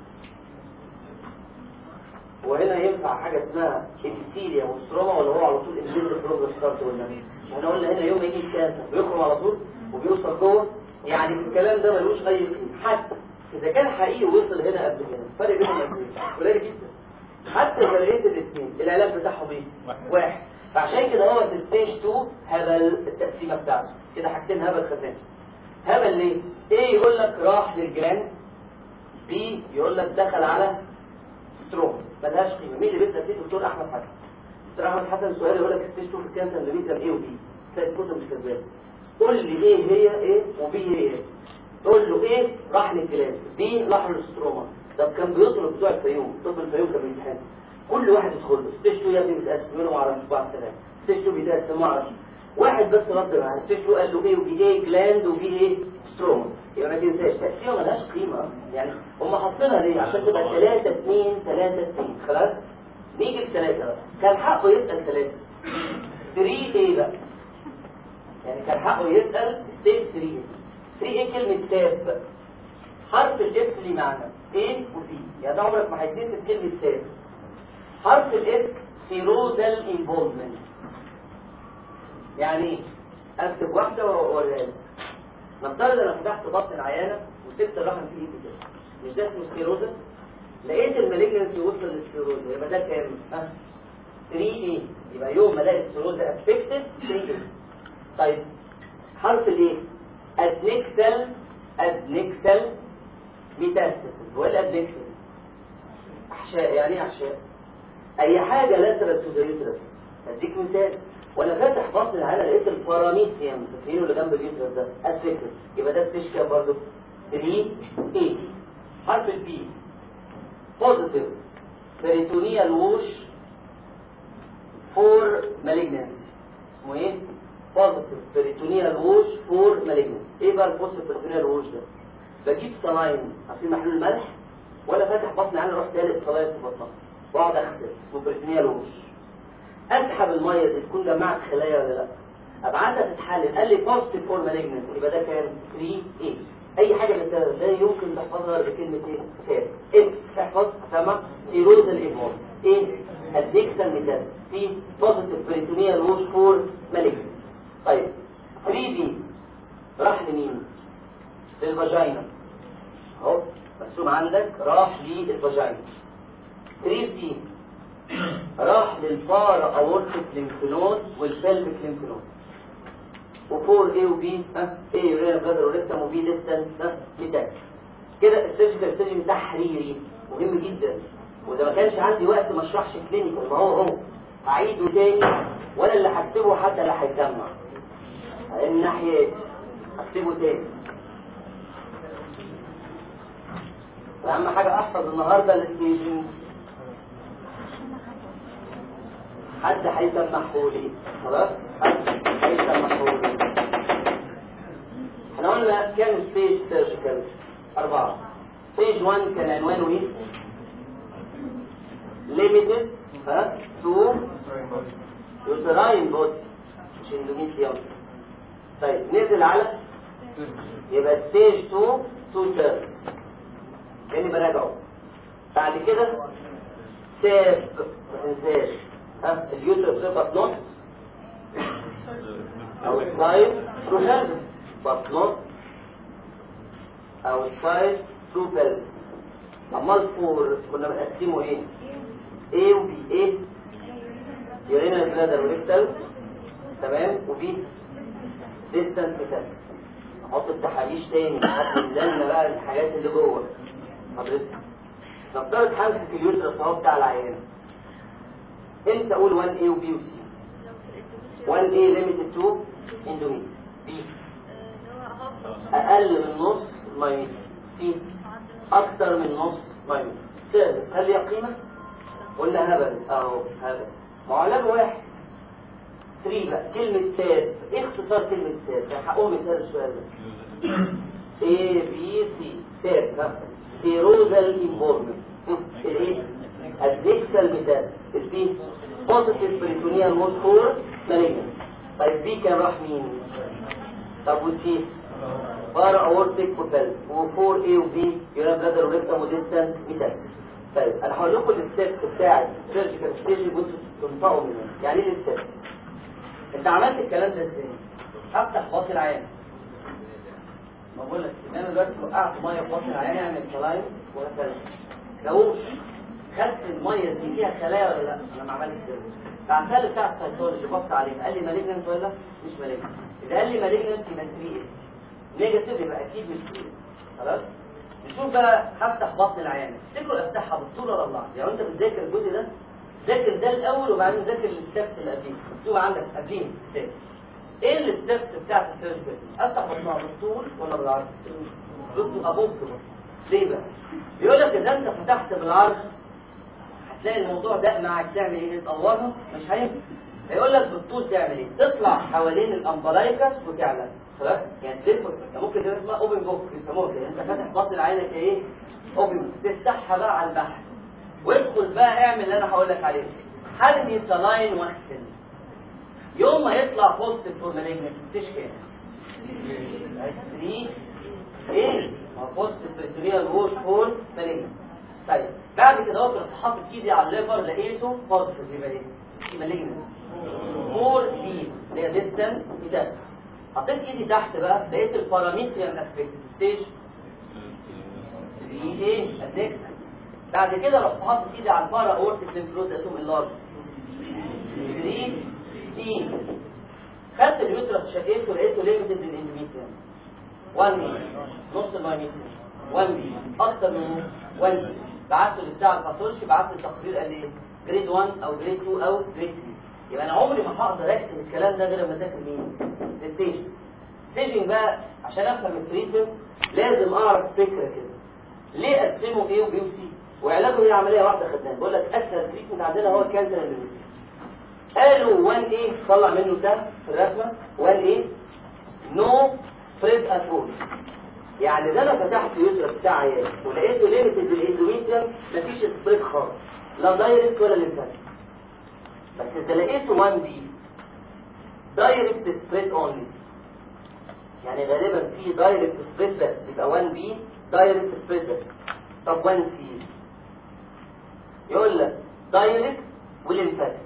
وهنا ينفع حاجة اسمها ابيثيليا وستروما ولا هو على طول انجيل بروجرس ستارت والنبي احنا قلنا هنا يوم يجي الكانسر بيخرم على طول وبيوصل جوه يعني الكلام ده ملوش اي قيمه حتى اذا كان حقيقي وصل هنا قبل كده فرق بينهم قد ايه قليل جدا حتى اذا لقيت الاثنين العلاج بتاعهم ايه واحد فعشان كده هو في ستيج 2 هبل التقسيمه بتاعته كده حاجتين هبل خدناهم هبل ليه ايه يقول لك راح للجراند بي يقول لك دخل على ستروك ملهاش قيمه مين اللي بيبدا فيه دكتور احمد حسن دكتور احمد حسن سؤال يقول لك ستيج 2 في الكانسر اللي بيبدا ايه وبي تلاقي الكتب مش كذابه قول لي ايه هي ايه وبي هي ايه تقول له ايه راح للجلاند بي راح للستروما طب كان بيطلب بتوع الفيوم طب الفيوم كان بيمتحن كل واحد يدخل له ستيج 2 يا ابني متقسم يقول له ما اعرفش بعد السلام ستيج 2 بيتقسم ما اعرفش واحد بس رد معاه ستيج 2 قال له ايه وبي ايه جلاند وبي ايه ستروما يبقى ما تنساش تقسيمه ملهاش قيمه يعني هم حاطينها ليه عشان تبقى 3 2 3 2 خلاص نيجي لثلاثه بقى كان حقه يسال ثلاثه 3 ايه بقى يعني كان حقه يسال ستيج 3 3 ايه كلمه تاب حرف الاس ليه معنى ايه وبي يعني ده عمرك ما هتنسى كلمه تاب حرف الاس سيرودال انفولفمنت يعني ايه اكتب واحده واوريها لك نفترض انا فتحت بطن العيانه وسبت الرحم في ايدي كده مش ده اسمه سكيروزا لقيت المالجنسي وصل للسكيروزا يبقى ده كام ها 3 ايه يبقى يوم ما الاقي السكيروزا افكتد 3 ايه طيب حرف الايه ادنكسل ادنكسل ميتاستاسيس هو ايه الادنكسل احشاء يعني ايه احشاء اي حاجه لاترال تو ذا يوترس اديك مثال وانا فاتح بطن العيله لقيت الباراميتريم فاكرينه اللي جنب اليوترس ده افكتد يبقى ده ستيج كام برضه 3 8 حرف البي بوزيتيف بريتونيال ووش فور مالجنسي اسمه ايه؟ بوزيتيف بريتونيال ووش فور مالجنسي ايه بقى البوزيتيف بريتونيال ووش ده؟ بجيب صلاين عارفين محلول الملح ولا فاتح بطن عيني اروح دالق صلاين في بطنها واقعد اغسل اسمه بريتونيال ووش اسحب الميه دي تكون جمعت خلايا ولا لا ابعتها تتحلل قال لي بوزيتيف فور مالجنسي يبقى ده كام 3 8 اي حاجه من كده لا يمكن تحفظها بكلمه ايه ساب اكس تحفظ سما سيروز الايمون ايه الديكسن ميتاس في بوزيتيف بريتونيال ووش فور مالجنسي طيب 3 بي راح لمين للفاجينا اهو مرسوم عندك راح للفاجينا 3 سي راح للفار اورتيك ليمف نود والبلفيك ليمف نود و4 A و B ها A يورينا بلادر وريكتم و B ديستنس ها ميتاس كده السيرجيكال سيرجن تحريري مهم جدا وده ما كانش عندي وقت ما اشرحش كلينيكال ما هو هو هعيده تاني ولا اللي هكتبه حتى اللي هيسمع الناحية دي هكتبه تاني واهم حاجة احفظ النهاردة الستيجن حد هيسمحه لي خلاص حد هيسمحه لي احنا قلنا كام ستيج سيرجيكال أربعة ستيج 1 كان عنوانه ايه؟ ليميتد ها تو يوتراين بودي مش اندوميتريوم طيب ننزل على يبقى ستيج 2 تو سيرفس كاني براجعه بعد كده سيف ما تنساش ها اليوتر بتبقى نوت او السايد ثرو هيلز but not outside through pelvis امال فور كنا بنقسمه ايه A و B A يورينال بلادر وريكتال تمام وبي ديستانس ميتاس احط التحاليش تاني احط لنا بقى الحاجات اللي جوه حضرتك نفترض همسك اليوترس اهو بتاع العيان امتى اقول 1 A و B و C 1 A limited to endometrium B اقل من نص مايومتر سي اكتر من نص مايومتر سادس هل ليها قيمه قلنا هبل اهو هبل ما هو علاج واحد 3 بقى كلمه ساد ايه اختصار كلمه ساد حقهم يسالوا السؤال بس A B C ساد ها سيروزال انفورمنت الايه الديكتال ميتاس البي بوزيتيف بريتونيال موسكور مالجنس طيب بي كان راح مين طب والسي بارا اورتيك بوتل و4 اي وبي يورا بلادر وريكتم وديستنس ميتاس طيب انا هقول لكم الستبس بتاع السيرجيكال ستيج وانتوا تنطقوا منها يعني ايه الستبس انت عملت الكلام ده ازاي افتح باطن العين ما بقول لك ان انا دلوقتي وقعت ميه في باطن العين يعني الكلاين وهكذا جاوبش خدت الميه دي فيها خلايا ولا لا انا ما عملتش كده بعتها لي بتاع السيتولوجي بص عليه قال لي مالجنت ولا مش مالجنت اذا قال لي مالجنت يبقى 3 ايه نيجاتيف يبقى اكيد مش 3 خلاص نشوف بقى هفتح بطن العيان تفتكروا افتحها بالطول ولا بالعرض يعني انت بتذاكر الجزء ده ذاكر ده الاول وبعدين ذاكر الستبس اللي قبليه مكتوب عندك قبليه ستيبس ايه الستبس بتاعت السيرجيكال افتح بطنها بالطول ولا بالعرض بصوا ابوك ليه بقى بيقول لك اذا انت فتحت بالعرض هتلاقي الموضوع ده معك تعمل ايه تطورها مش هينفع هيقول لك بالطول تعمل ايه تطلع حوالين الامبلايكس وتعلى خلاص يعني تلف انت ممكن تبقى اسمها اوبن بوك بيسموها كده انت فاتح بطن عينك ايه اوبن تفتحها بقى على البحر وادخل بقى اعمل اللي انا هقول لك عليه حرمي سلاين واكسل يوم ما يطلع بوست فورمالين تشكي 3 ايه ما بوست بريتوريال ووش فور مالين طيب بعد كده اهو رحت حاطط ايدي على الليفر لقيته بوزيتيف يبقى ايه؟ مالجنس مور دي اللي هي ديستنس ميتاس حطيت ايدي تحت بقى لقيت البارامتريال افكتد ستيج دي ايه؟ النكست بعد كده رحت حاطط ايدي على البارا اورتيك ليمفلود اتوم اللارج 3 سي خدت اليوترس شقيته لقيته ليميتد للاندوميتريوم 1 نص المايميتريوم 1 بي اكتر من 1 سي بعته لبتاع الباثولوجي بعت لي تقرير قال ايه جريد 1 او جريد 2 او جريد 3 يبقى انا عمري ما هقدر اكتب الكلام ده غير لما اذاكر مين الستيج ستيجنج بقى عشان افهم التريتمنت لازم اعرف فكره كده ليه قسموا ايه وبي وسي وعلاجهم هي عمليه واحده خدناها بقول لك اسهل تريتمنت عندنا هو الكانسر الميموري قالوا 1 ايه طلع منه سهم في الرسمه 1 ايه نو سبريد ابروش يعني ده انا فتحت يوترس بتاع عيال ولقيته ليميتد للاندوميتريوم مفيش سبريد خالص لا دايركت ولا ليمفاتيك بس اذا لقيته 1 بي دايركت سبريد اونلي يعني غالبا في دايركت سبريد بس يبقى 1 بي دايركت سبريد بس طب 1 سي يقول لك دايركت وليمفاتيك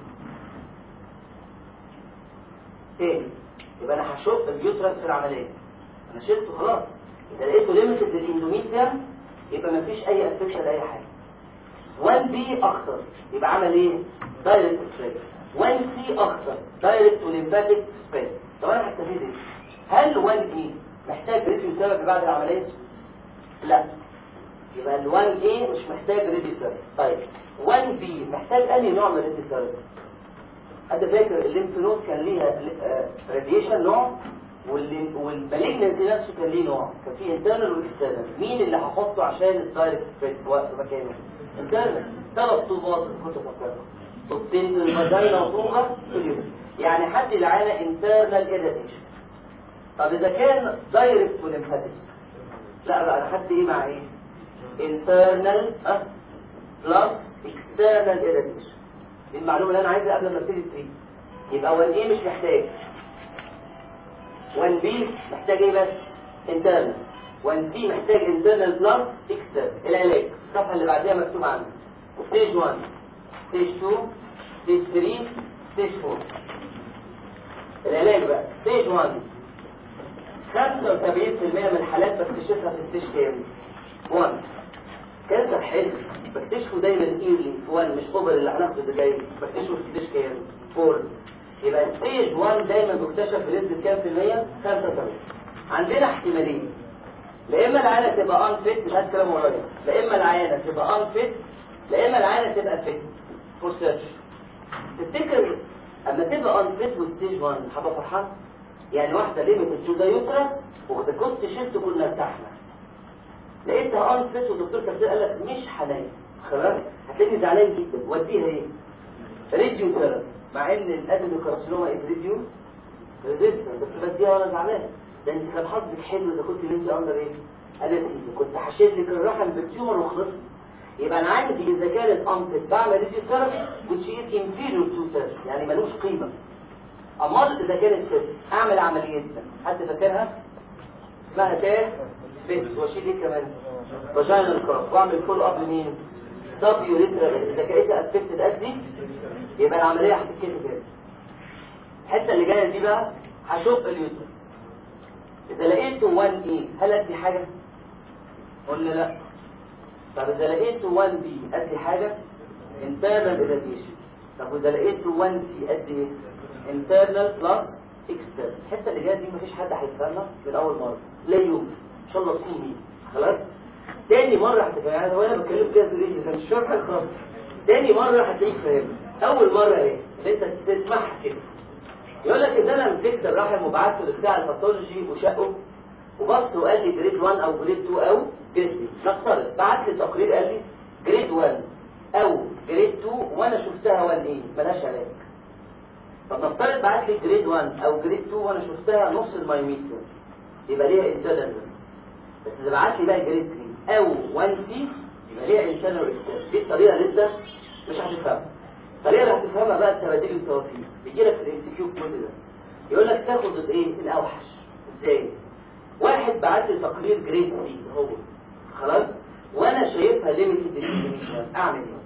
تاني يبقى انا هشق اليوترس في العمليه انا شلته خلاص اذا لقيته ليميتد للاندوميتريوم يبقى مفيش اي افكشن لاي حاجه 1 1 بي اخطر يبقى عمل ايه دايركت سبريد 1 سي اخطر دايركت وليمفاتيك سبريد طب انا هستفيد ايه هل 1 اي محتاج ريديو ثيرابي بعد العمليه لا يبقى ال 1 a مش محتاج ريديو ثيرابي طيب 1 b محتاج انهي نوع من الريديو ثيرابي حد فاكر الليمف نود كان ليها راديشن نوع والمالجنسي نفسه كان ليه نوع كان في انترنال واكسترنال مين اللي هحطه عشان الدايركت سبريد في وقت مكانه انترنال ثلاث طوبات كنت فاكرها طوبتين في المدينه وطوبه في اليوم يعني حد اللي على انترنال اريتيشن طب اذا كان دايركت وليمفاتيك لا بقى انا خدت ايه مع ايه internal اه بلس external irritation دي المعلومه اللي انا عايزها قبل ما ابتدي التريد يبقى 1 a مش محتاج 1 b محتاج ايه بس internal 1 c محتاج internal plus external العلاج الصفحه اللي بعديها مكتوب عنها stage 1 stage 2 stage 3 stage 4 العلاج بقى stage 1 75% من الحالات بكتشفها في ستيج كام 1 كانسر حلو بكتشفه دايما ايرلي في 1 مش اوفر اللي هناخده ده جاي بكتشفه في ستيج كام 4 يبقى ستيج 1 دايما بيكتشف بنسبه كام في المية 75 عندنا احتمالين لا اما العينه تبقى ان فيت مش عايز كلام ورايا لا اما العينه تبقى ان فيت لا اما العينه تبقى فيت فور سيرش تفتكر اما تبقى ان فيت وستيج 1 هبقى فرحان يعني واحدة ليميتد تو ذا يوترس واذا كنت شلت كنا ارتحنا لقيتها ان فيت والدكتور كابتن قال لك مش حنان خلاص هتلاقيني زعلان جدا وديها ايه ريديو ثيرابي مع ان الادينوكارسينوما از ريديو ريزيستنت بس بديها وانا زعلان ده انت كان حظك حلو اذا كنت نمشي اندر ايه قالت كنت هشيل لك الرحم بالتيومر وخلصت يبقى انا عندي اذا كانت انفت بعمل ريديو ثيرابي which is inferior to surgery يعني ملوش قيمه امال اذا كانت ست اعمل عمليه حد فاكرها اسمها تاج سبيس واشيل ايه كمان فاجينال كراف واعمل فول اب لمين سب يوريترا اذا كانت افكتد قدي يبقى العمليه هتتكتب كده الحته اللي جايه دي بقى هشق اليوترس اذا لقيته 1 اي هل ادي حاجه قلنا لا طب اذا لقيته 1 بي ادي حاجه internal irradiation طب واذا لقيته 1 سي ادي ايه internal plus external الحته اللي جايه دي مفيش حد هيفهمها من اول مره لا يمكن ان شاء الله تكون مين خلاص تاني مره هتفهم وانا بتكلم كده في الريجن مش فاهم حاجه خالص تاني مره هتلاقيك فاهم اول مره ايه اللي انت تسمعها كده يقول لك ان انا مسكت الرحم وبعته لبتاع الباثولوجي وشقه وبص وقال لي جريد 1 او جريد 2 او جريد 3 نفترض بعت لي تقرير قال لي جريد 1 او جريد 2 وانا شفتها 1 ايه ملهاش علاج طب نفترض بعت لي جريد 1 او جريد 2 وانا شفتها نص المايوميتر يبقى ليها انترنال بس بس اذا بعت لي بقى جريد 3 او 1 سي يبقى ليها انترنال اكسترنال دي الطريقه اللي انت مش هتفهمها الطريقه اللي هتفهمها بقى التبادل التوافيق بيجي لك في الانسكيو كل ده يقول لك تاخد الايه الاوحش ازاي واحد بعت لي تقرير جريد 3 هو خلاص وانا شايفها ليميتد ديفينيشن اعمل ايه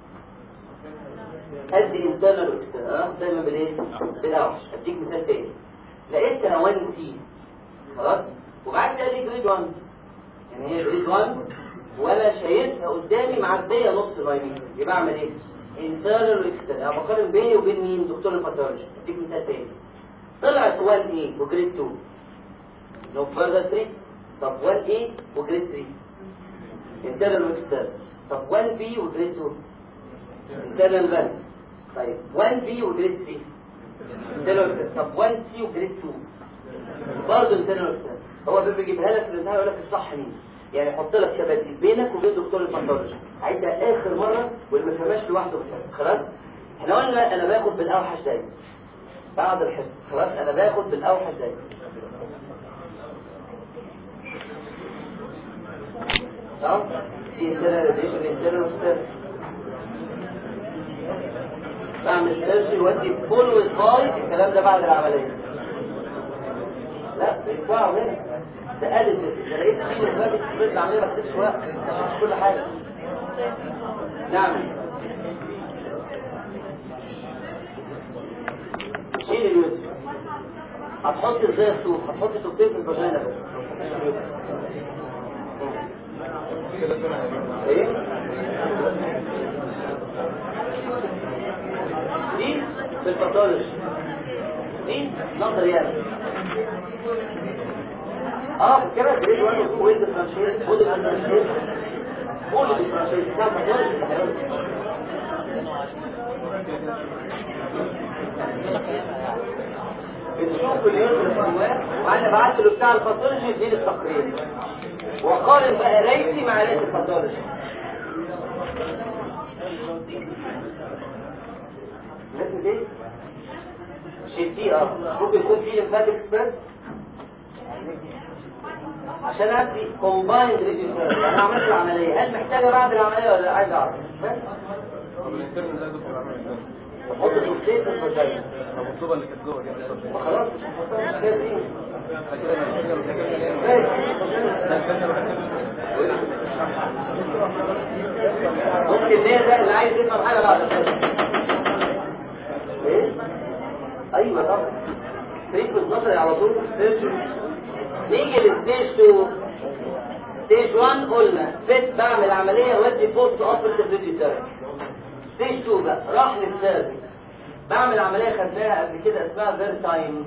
ادي انترنال واكسترنال انا دايما بالايه بالاوحش اديك مثال تاني لقيتها 1 سي خلاص وبعد كده لي جريد 1 يعني هي جريد 1 وانا شايفها قدامي معديه نص مايمين يبقى اعمل ايه انترنال واكسترنال انا بقارن بيني وبين مين دكتور الباثولوجي اديك مثال تاني طلعت 1 اي وجريد 2 لو فurther 3 طب 1 اي وجريد 3 انترنال واكسترنال طب 1 بي وجريد 2 internal بس طيب 1 بي وجريد 3 internal طب 1 سي وجريد 2 برضه internal external هو بيجيبها لك في الامتحان يقول لك الصح مين يعني يحط لك تبادل بينك وبين دكتور الباثولوجي عيدها اخر مره واللي ما فهمهاش لوحده في الحصه خلاص احنا قلنا انا باخد بالاوحش دايما بعد الحصه خلاص انا باخد بالاوحش دايما اه دي internal radiation internal external بعمل سيرش وادي فول وسباي الكلام ده بعد العمليه لا بيدفعوا هنا ده قالت ده لقيت فيه وفاة السبيل العمليه ما خدتش وقت عشان كل حاجه نعم شيل اليوز هتحط ازاي الصوف هتحط صوتين في الفاجينا بس ايه في الباثولوجي مين نظري انا اه كده جريد 1 و 2 ويل ديفرنشيت بود ديفرنشيت بود ديفرنشيت بتاع الباثولوجي بنشوف اليوم اللي جواه وانا بعت له بتاع الباثولوجي يديني التقرير وقارن بقى قرايتي مع قرايه الباثولوجي لازم ايه؟ شيتي اه ممكن يكون في ليمفاتيك سبريد عشان ادي كومبايند ريديو انا عملت العمليه هل محتاجه بعد العمليه ولا عايز اعرف بس طب الانترن ده دكتور عامل ازاي؟ وحط الفوسفات في الفاجينا المطلوبه اللي كانت جوه دي خلاص مش هحطها في الحاجات دي احنا كده محتاجه محتاجه ممكن ليه ده اللي عايز يفهم حاجه بعد كده ايه ايوه طبعا تريتمنت نظري على طول نيجي للستيج 2 ستيج 1 قلنا فت بعمل عمليه وادي بوست اوبرتيف فيديو ستيج 2 بقى راح للسيرفكس بعمل عمليه خدناها قبل كده اسمها فيرتايم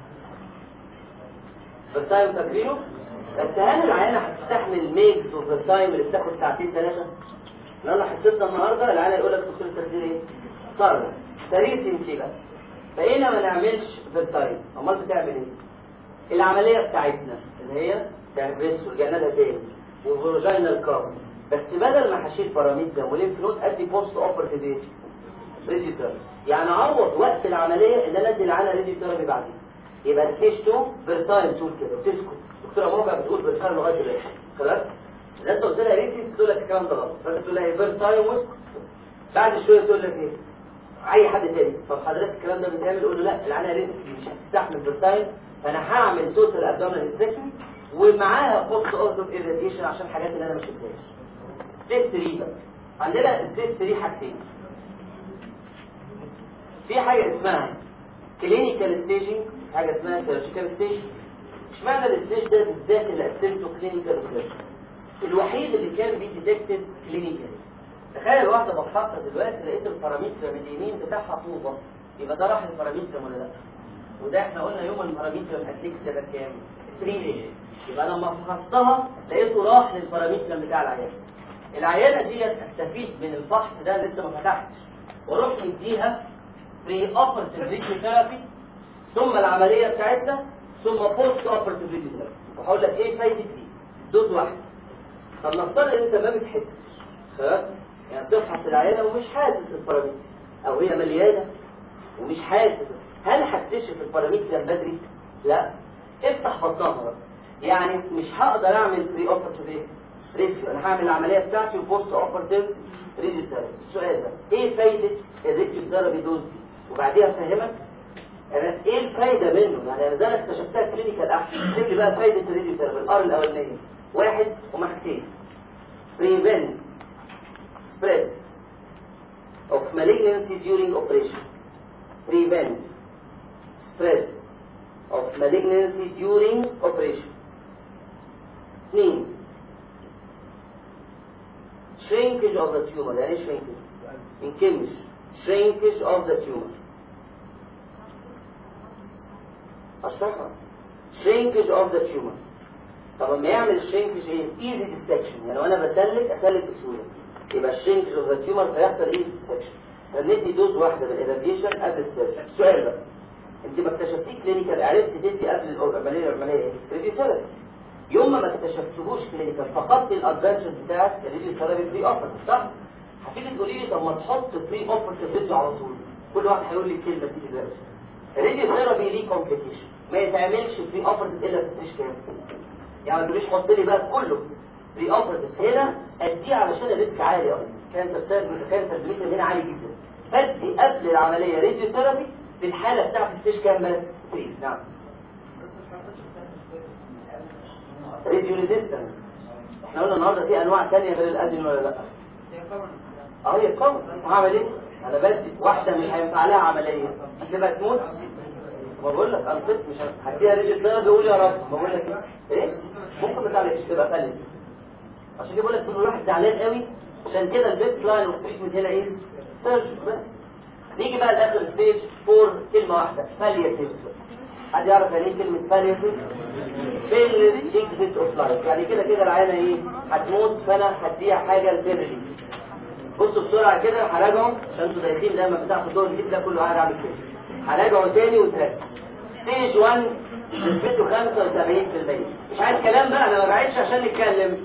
فيرتايم فاكرينه؟ بس هل العيانه هتستحمل ميكس وفيرتايم اللي بتاخد ساعتين ثلاثه؟ انا حسيتنا النهارده العيانه يقول لك دكتور التخدير ايه؟ صار تريسم كده بقينا ما نعملش فيرتايم امال بتعمل ايه؟ العمليه بتاعتنا اللي هي تهبس ورجعنا لها تاني وفيرجينال كار بس بدل ما هشيل باراميتر وليمف نود ادي بوست اوبرتيف ايه؟ ريديتر يعني اعوض وقت العمليه ان انا ادي العيانه ريديتر بعدين يبقى ستيج 2 فيرتايم تقول كده بتسكت دكتوره موجع بتقول فيرتايم لغايه دلوقتي خلاص اذا انت قلت لها ريتي تقول لك الكلام ده غلط فانت تقول لها فيرتايم واسكت بعد شويه تقول لك ايه اي حد تاني طب حضرتك الكلام ده بيتعمل قول له لا العنايه ريسكي مش هتستحمل فيرتايم فانا هعمل توتال ابدومينال هيستكتومي ومعاها بوست اوردر ايريديشن عشان حاجات اللي انا ما شفتهاش ستيب 3 بقى عندنا ستيب 3 حاجتين في حاجه اسمها كلينيكال ستيجنج حاجه اسمها سيرجيكال ستيج اشمعنى الستيج ده بالذات اللي قسمته كلينيكال وسيرجيكال الوحيد اللي كان بيديتكتد كلينيكال تخيل واحده بتحط دلوقتي لقيت البارامتر من اليمين بتاعها طوبه يبقى ده راح البارامتر ولا لا وده احنا قلنا يوم البارامتر اتليكس ده كام 3 ايه يبقى لما فحصتها لقيته راح للبارامتر بتاع العيان العيانه ديت استفيد من الفحص ده لسه ما فتحتش واروح مديها بري اوبرتيف ريديو ثيرابي ثم العمليه بتاعتنا ثم بوست اوبرتيف ريديو ثيرابي وهقول لك ايه فايده دي دوز واحد طب نفترض ان انت ما بتحسش خلاص يعني تفحص العيانه ومش حاسس البارامتر او هي مليانه ومش حاسس هل هكتشف البارامتر بدري؟ لا افتح بطنها بقى يعني مش هقدر اعمل بري اوبرتيف ايه؟ ريديو انا هعمل العمليه بتاعتي وبوست اوبرتيف ريديو ثيرابي السؤال ده ايه فايده الريديو ثيرابي دوز دي؟ وبعديها افهمك انا ايه الفايده منه يعني انا زي ما اكتشفتها كلينيكال احسن اكتب لي بقى فايده الريديو ثيرابي الار الاولانيه واحد هما حاجتين prevent spread of malignancy during operation prevent spread of malignancy during operation اثنين shrinkage of the tumor يعني ايه shrinkage انكمش shrinkage of the tumor اشرحها shrinkage of the tumor طب لما يعمل shrinkage ايه easy dissection يعني وانا بسلك اسلك بسهوله يبقى shrinkage of the tumor فيحصل easy dissection فندي دوز واحده من الراديشن قبل السيرجري السؤال بقى انت ما اكتشفتيه كلينيكال عرفت تدي قبل العمليه العمليه ايه راديو ثيرابي يوم ما ما اكتشفتهوش كلينيكال فقدت الادفانتجز بتاعت الراديو ثيرابي بري اوبرتيف صح هتيجي تقولي لي طب ما تحط بري اوبرتيف فيديو على طول كل واحد هيقول لي الكلمه دي دلوقتي الراديو ثيرابي ليه كومبليكيشن ما يتعملش بري اوبرتيف الا في ستيج كام يعني ما تقوليش حط لي بقى كله بري اوبرتيف هنا اديه علشان الريسك عالي اصلا كان ترسال كان تربيته هنا عالي جدا فادي قبل العمليه راديو ثيرابي في الحاله بتاعت الستيج كام بس 3 نعم راديو ريزيستنس احنا قلنا النهارده في انواع ثانيه غير الادين ولا لا اه هي قوي هعمل ايه انا بدي واحده مش هينفع لها عمليه هتبقى تموت ما بقول لك انقذ مش هديها ريجل ده بيقول يا رب ما بقول لك ايه ايه ممكن ما تعرفش تبقى فلت عشان كده بقول لك كل واحد زعلان قوي عشان كده البيت لاين اوف تريتمنت هنا ايه سيرج بس نيجي بقى لاخر ستيج فور كلمه واحده بالياتيف حد يعرف يعني ايه كلمه بالياتيف بيلز اكزيت اوف لايف يعني كده كده العيانه ايه هتموت فانا هديها حاجه لبيرلي بصوا بسرعه كده هراجعهم عشان انتوا دايخين لما بتاخدوا الدور الجديد ده كله قاعد عامل كده هراجعه تاني وتركز ستيج 1 نسبته 75% مش عايز كلام بقى انا ما بعيدش عشان نتكلم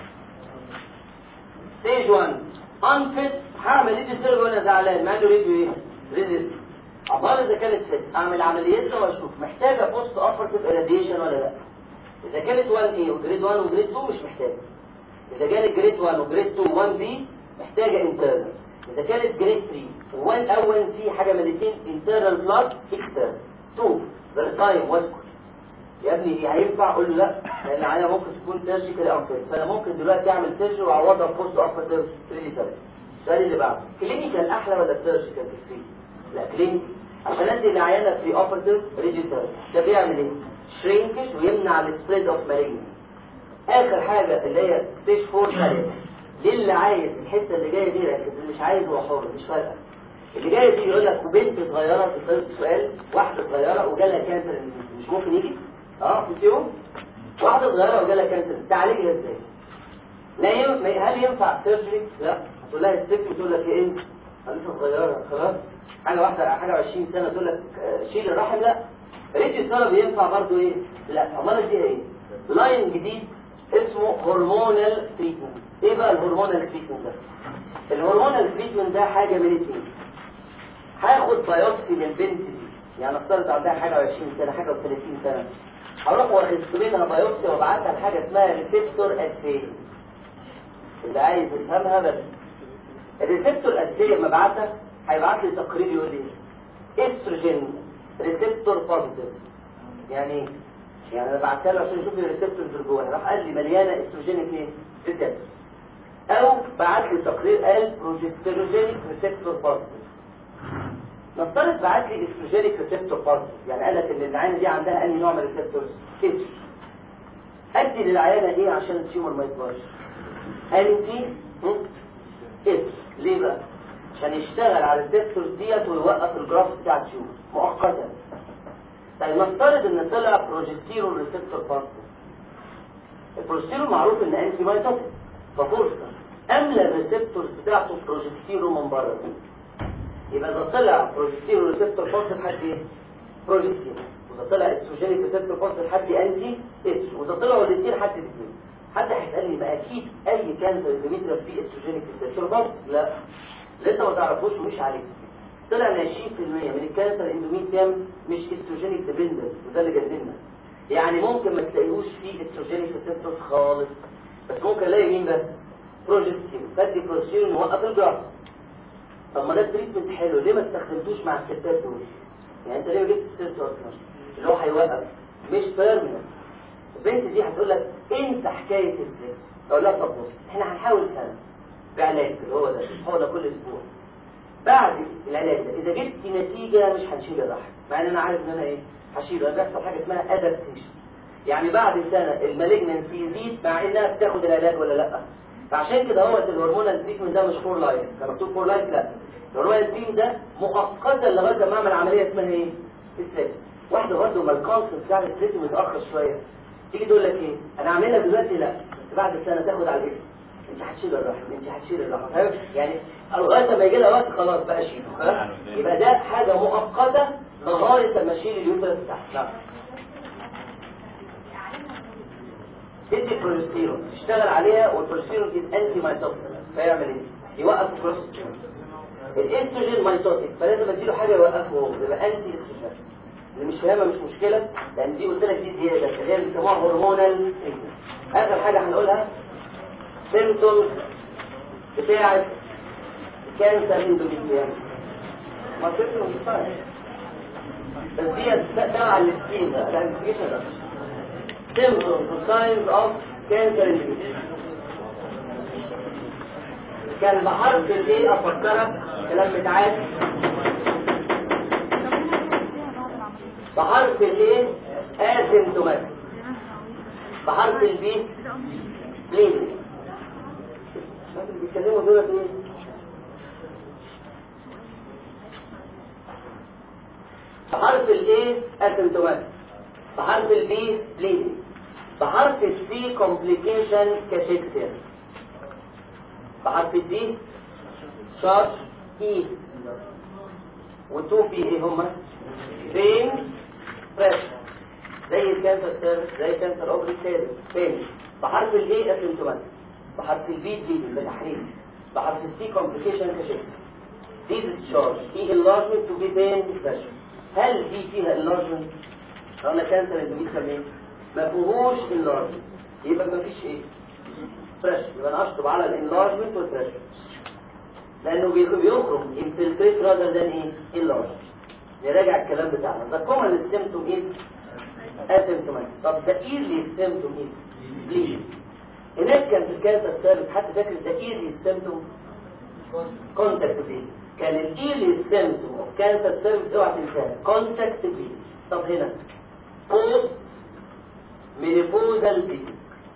ستيج 1 انفت هعمل ايه السيرفر وانا زعلان مع انه ريديو ايه؟ ريديو عقبال اذا كانت فت اعمل عمليتها واشوف محتاجه بوست اوبرتيف اراديشن ولا لا اذا كانت 1 اي وجريد 1 وجريد 2 مش محتاجه اذا كانت جريد 1 وجريد 2 1 بي محتاجه انترنال اذا كانت جريد 3 1 او 1 سي حاجه من الاثنين انترنال بلس اكسترنال 2 ذا تايم واسكت يا ابني هينفع اقول له لا لان العينه ممكن تكون سيرجيكال او فانا ممكن دلوقتي اعمل سيرجري واعوضها بوست اوبرتيف كلينيكال السؤال اللي بعده كلينيكال احلى ولا سيرجيكال في السي لا كلينيكال عشان ادي العيانه في اوبرتيف ريجيتال ده بيعمل ايه شرينكش ويمنع السبريد اوف مالجنس اخر حاجه اللي هي ستيج 4 ثانيه دي اللي عايز الحته اللي جايه دي ركز اللي مش عايز هو حر مش فارقه اللي جايه دي يقول لك وبنت صغيره في طريقه السؤال واحده صغيره وجالها كانسر مش ممكن يجي اه في يوم واحده صغيره وجالها كانسر تعالجها ازاي لا يم... هل ينفع سيرجري لا تقول لها الست تقول لك ايه لسه صغيره خلاص حاجه واحده حاجه 20 سنه تقول لك آه، شيل الرحم لا ريت الطلب ينفع برضه ايه لا امال اديها ايه لاين جديد اسمه هرمونال تريتمنت ايه بقى الهرمونال تريتمنت ده الهرمونال تريتمنت ده حاجه من اتنين هاخد بايوبسي للبنت دي يعني افترض عندها حاجه 20 سنه حاجه 30 سنه هروح واخد منها بايوبسي وابعتها لحاجه اسمها ريسبتور اسي اللي عايز يفهمها بس الريسبتور الاسي لما ابعتها هيبعت لي تقرير يقول لي استروجين ريسبتور بوزيتيف يعني ايه؟ يعني انا بعتها له عشان يشوف لي الريسبتورز اللي جواها راح قال لي مليانه استروجينيك ايه؟ ريسبتور او بعت لي تقرير قال بروجستيروجينيك ريسبتور بوزيتيف نفترض بعت لي استروجينيك ريسبتور بوزيتيف يعني قال لك ان العينه دي عندها انهي نوع من الريسبتورز؟ اتش ادي للعيانه ايه عشان التيومر ما يكبرش؟ انتي اس ليه بقى؟ عشان يشتغل على الريسبتورز ديت ويوقف الجراف بتاع التيومر مؤقتا طيب نفترض ان طلع بروجستيرون ريسبتور بوزيتيف البروجستيرون معروف ان انتي مايتوتيك ففرصه املى الريسبتورز بتاعته بروجستيرون من بره يبقى اذا طلع بروجستيرون ريسبتور بوزيتيف حد ايه؟ بروجستيرون واذا طلع استروجينيك ريسبتور بوزيتيف حد انتي اتش واذا طلعوا الاثنين حد الاثنين حد هيسالني ما اكيد اي كانسر اندوميتريال فيه استروجينيك ريسبتور بوزيتيف لا لسه ما تعرفوش ومش عليك طلع ان 20% من الكانسر اندوميتريال مش استروجينيك ديبندنت وده اللي جننا يعني ممكن ما تلاقيهوش فيه استروجينيك ريسبتور خالص بس ممكن الاقي مين بس بروجستيرون فدي بروجستيرون نوقف الجراف طب ما ده تريتمنت حلو ليه ما استخدمتوش مع الستات دول يعني انت ليه ما جبت الست اصلا اللي هو هيوقف مش بيرمننت البنت دي هتقول لك انت حكايه ازاي اقول لها طب بص احنا هنحاول سنه بعلاج اللي هو ده هو ده كل اسبوع بعد العلاج ده اذا جبت نتيجه مش هنشيل الرحم مع ان انا عارف ان انا ايه هشيل انا بيحصل حاجه اسمها ادابتيشن يعني بعد سنه المالجنسي يزيد مع انها بتاخد العلاج ولا لا فعشان كده هو الهرمونال تريتمنت ده مش فور لايف كان مكتوب فور لايف لا الهرمونال تريتمنت ده مؤقتا لغايه ما اعمل عمليه اسمها ايه؟ السد واحده برضه ما الكونسبت بتاع التريتمنت متاخر شويه تيجي تقول لك ايه؟ انا اعملها دلوقتي لا بس بعد سنه تاخد على الاسم انت هتشيل الرحم انت هتشيل الرحم فاهم؟ يعني لغايه ما يجي لها وقت خلاص بقى شيله خلاص يبقى ده حاجه مؤقته لغايه ما اشيل اليوترس بتاعها تدي بروجستيرون تشتغل عليها والبروجستيرون از انتي مايتوتيك فيعمل ايه؟ يوقف البروجستيرون الاستروجين مايتوتيك فلازم اديله حاجه يوقفه هو يبقى انتي استروجين اللي مش فاهمها مش مشكله لان دي قلت لك دي زياده اللي هي بيسموها هرمونال اخر حاجه هنقولها سيمتومز بتاعه كانسر اندوميتريال ما سيمتومز بتاعه بس دي تبع السكين ده الانفكشن ده symptoms and signs of cancer individual. كان بحرف الايه افكرك كلام متعاد بحرف الايه اسيمتوماتيك بحرف البي بليد اللي بيتكلموا دول ايه بحرف الاي اسيمتوماتيك بحرف البي بليدنج بحرف السي كومبليكيشن كاشيكسيا بحرف الدي شارج اي وتو بي ايه هما بين بريشر زي الكانسر سيرفيس زي الكانسر اوبري سيرفيس تاني بحرف الاي اسيمتوماتيك بحرف البي بليدنج بتحريك بحرف السي كومبليكيشن كاشيكسيا دي discharge في enlargement to be pain pressure هل دي فيها enlargement قلنا كانسر اندوميتريال ايه ما فيهوش enlargement يبقى ما فيش ايه pressure يبقى انا اشطب على الانلارجمنت والبريشر لانه بيخ- بيخرج infiltrate rather than ايه enlarge نراجع الكلام بتاعنا the common symptom is asymptomatic طب the early symptom is bleeding هناك كان في الكانسر سيرفيس حد فاكر the early symptom كونتاكت بليد كان الايلي سيمتوم اوف كانسر سيرفيس اوعى تنساها كونتاكت بليد طب هنا بوست مينيبوزال بليد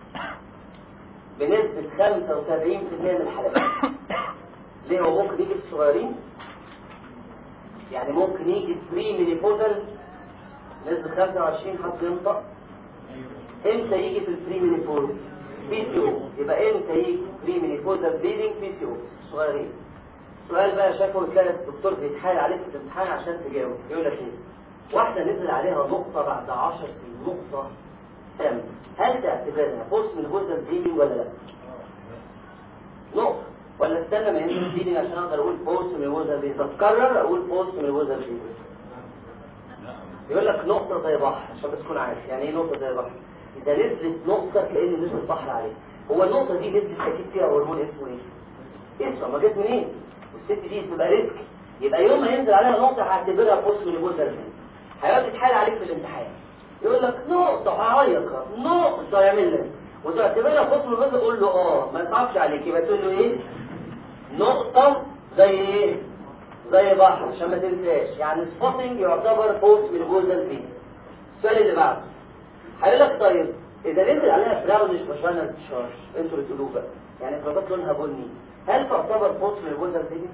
بنسبة 75% من الحالات ليه هو ممكن يجي في الصغيرين يعني ممكن يجي بري مينيبوزال نسبة 25 حد ينطق امتى يجي في البري مينيبوز بي سي او يبقى امتى يجي بري مينيبوزال بليدنج بي سي او صغيرين سؤال بقى شافه تلاقي الدكتور بيتحايل عليك في الامتحان عشان تجاوب يقول لك ايه واحده نزل عليها نقطه بعد 10 سنين نقطه تم هل تعتبرها بوست من جزء البليدنج ولا لا نقطه ولا استنى ما ينزل البليدنج عشان اقدر اقول بوست من جزء البليدنج تتكرر اقول بوست من جزء البليدنج يقول لك نقطة زي بحر عشان بس تكون عارف يعني ايه نقطة زي بحر إذا نزلت نقطة كأن نزل بحر عليه هو النقطة دي نزلت أكيد فيها هرمون اسمه ايه؟ اسمه ما جت منين؟ والست دي بتبقى ريسك يبقى يوم ما ينزل عليها نقطة هعتبرها بوست من الجزء هيقعد يتحايل عليك في الامتحان يقول لك نقطة هعيط نقطة يعمل لك وتعتبرها بوست من الجزء قول له اه ما يصعبش عليك يبقى تقول له ايه؟ نقطة زي ايه؟ زي بحر عشان ما تنساش يعني سبوتنج يعتبر بوست من جوه الفيل السؤال اللي بعده هيقول لك طيب اذا نزل عليها براونش فاجينال تشارج انتوا اللي تقولوه بقى يعني افرازات لونها بني هل تعتبر بوست من جوه الفيل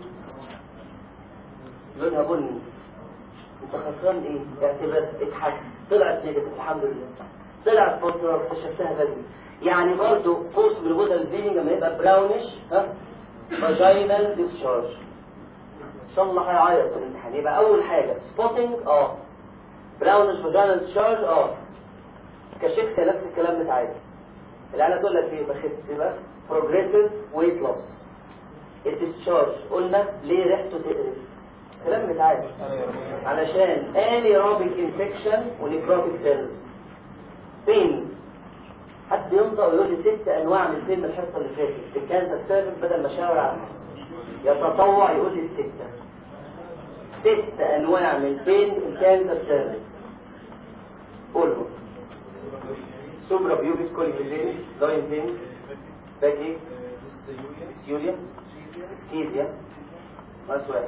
لونها بني انت خسران ايه اعتبار اضحك طلعت نيجاتيف الحمد لله طلعت فتره اكتشفتها بدري يعني برضه بوست من جوه الفيل لما يبقى براونش ها فاجينال ديسشارج ان شاء الله هيعيط في الامتحان يبقى اول حاجه سبوتنج اه براونش فاجينال تشارج اه كشكس نفس الكلام بتاعي العيال تقول لك ايه بخس يبقى بروجريسيف ويت لوس الديسشارج قلنا ليه ريحته تقرف كلام بتاعي علشان انيروبيك انفكشن ونيكروتيك سيلز بين حد ينطق ويقول لي ست انواع من الفيلم الحصه اللي فاتت الكانسر سيرفيس بدل ما اشاور عنها يتطوع يقول لي الستة ست أنواع من بين الكانسر سيرفيس قولهم سوبرا بيوبيس كوليفيزين لاين بين باكي سيوليا سكيزيا ناقص واحد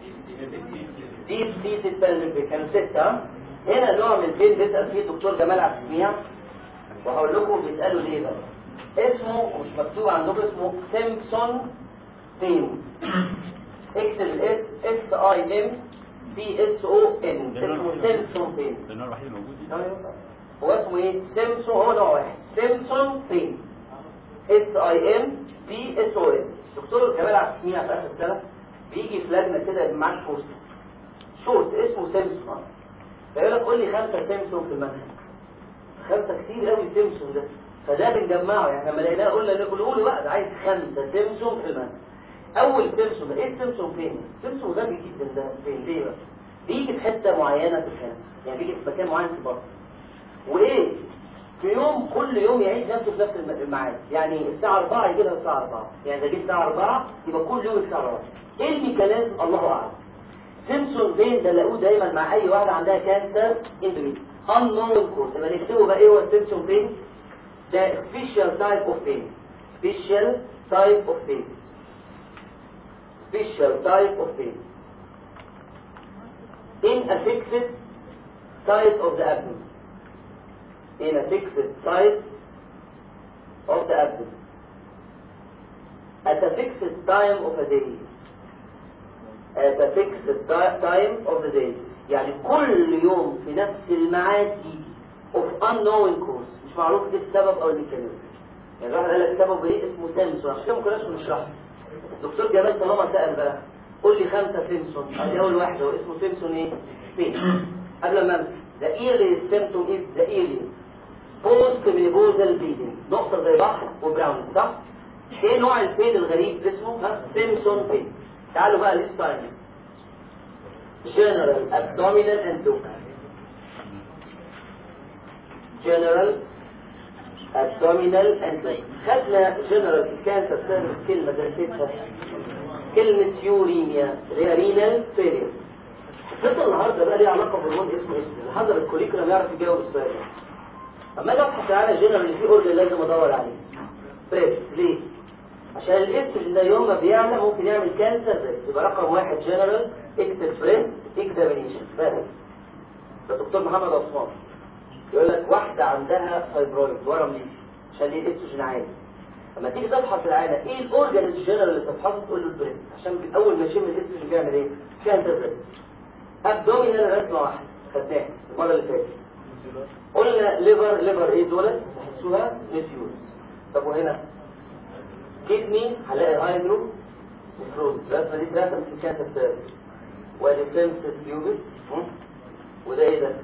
ديب سيتد بلمبي كانوا ستة ها؟ هنا نوع من البين بيسأل فيه الدكتور جمال عبد السميع وهقول لكم بيسألوا ليه بس اسمه مش مكتوب عندكم اسمه سيمبسون بين اكتب الاس اس اي ام بي اس او ان اسمه سيمسون بين ده النوع الوحيد الموجود هو اسمه ايه سيمسون هو نوع واحد سيمسون بين اس اي ام بي اس او ان دكتور جمال عبد السميع في اخر السنه بيجي في لجنه كده يبقى معاه شورت شورت اسمه سيمسون اصلا فيقول لك قول لي خمسه سيمسون في المنهج خمسه كتير قوي سيمسون ده فده بنجمعه يعني لما لقيناه قلنا نقول قولوا بقى ده عايز خمسه سيمسون في المنهج اول سيمسون ده ايه السيمسون فين السيمسون غبي جدا ده فين ليه بقى بيجي في حته معينه في الكانسر يعني بيجي في مكان معين في البطن وايه في يوم كل يوم يعيد نفسه في نفس الم- الميعاد يعني الساعه 4 يجي لها الساعه 4 يعني اذا جه الساعه 4 يبقى كل يوم الساعه 4 ايه الميكانيزم الله اعلم سيمسون فين ده لقوه دايما مع اي واحده عندها كانسر اندوميت unknown كورس يبقى نكتبه بقى ايه هو السيمسون فين ده special type of pain special type of pain special type of pain in a fixed side of the abdomen in a fixed side of the abdomen at a fixed time of a day at a fixed ti- time of the day يعني كل يوم في نفس الميعاد يجي of unknown cause مش معروف ايه السبب او الميكانيزم يعني الواحد قال لك سبب ايه اسمه سيمسون عشان كده ما كناش بنشرحه بس الدكتور جمال طالما سأل بقى قول لي خمسة سيمسون ادي اول واحد هو اسمه سيمسون ايه؟ فين؟ قبل ما امسك the earliest symptom is the earliest post menopausal bleeding نقطة زي بحر وبراون صح؟ ايه نوع الفين الغريب اسمه ها سيمسون فين تعالوا بقى للساينس general abdominal and local general abdominal and local خدنا general في الكانسر سيرفيس كلمة درستها كلمة يوريميا اللي هي رينال فيلير حصتنا النهارده بقى ليها علاقة بهرمون اسمه اسمه اللي حضر الكوريكولم يعرف يجاوب السؤال ده اما اجي ابحث على جنرال اللي فيه اورجن لازم ادور عليه بريس ليه؟ عشان الاستروجين ده يوم ما بيعلى ممكن يعمل كانسر بس يبقى رقم واحد جنرال اكتب بريس اكزامينيشن بس ده دكتور محمد عثمان يقول لك واحدة عندها فايبرويد ورم ليفي عشان ليه الاستروجين عالي لما تيجي تفحص العينة ايه الاورجن الجنرال اللي بتفحصه تقول له البريست عشان اول ما يشم الاستروجين بيعمل ايه؟ كانسر بريست ابدومينال رسمة واحدة خدناها المرة اللي فاتت قلنا ليفر ليفر ايه دولت تحسوها نفيوز طب وهنا كدني هلاقي هايدرو نفروز الرسمه دي ثلاثه في كانسر سيرفيس وادي سيمسس بيوبس وده ايه ده؟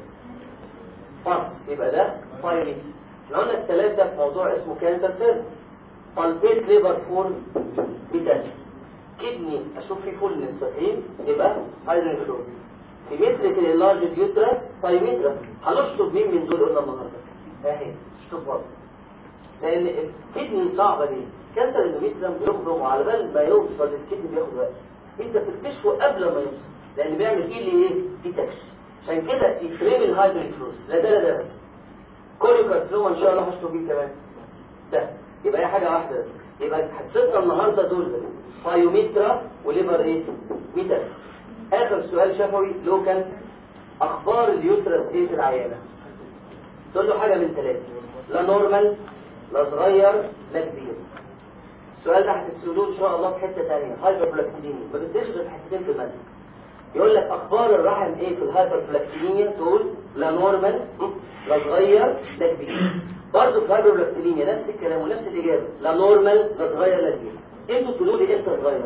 فارس يبقى ده فايري احنا قلنا الثلاثه في موضوع اسمه كانسر سيرفيس طلبيت ليفر فول بيتانس كدني اشوف فيه فول نسبتين يبقى هايدرو نفروز سيمتريك اللارج يوترس بايمترا هنشطب مين من دول قلنا النهارده اهي شطب برضه لان الكدني صعبه ليه كانسر الاندوميتريوم بيخرم وعلى بال ما يوصل للكدني بياخد وقت انت بتكتشفه قبل ما يوصل لان بيعمل ايه اللي ايه ديتكشن عشان كده يترمي الهايدروجين فلوس لا ده لا ده بس كوريوكارسينوما ان شاء الله هشطب بيه كمان ده يبقى هي حاجه واحده بس يبقى حصتنا النهارده دول بس بايوميترا وليفر ايه ميتاكس اخر سؤال شفوي لو كان اخبار اليوترس ايه في العيانه تقول له حاجه من ثلاثه لا نورمال لا صغير لا كبير السؤال ده هتسألوه ان شاء الله في حته ثانيه هايبربلاكتينيا ما بتديش غير في حتتين في المنهج يقول لك اخبار الرحم ايه في الهايبربلاكتينيا تقول لا نورمال لا صغير لا كبير برضه في الهايبربلاكتينيا نفس الكلام ونفس الاجابه لا نورمال لا صغير لا كبير انتوا تقولوا لي امتى صغير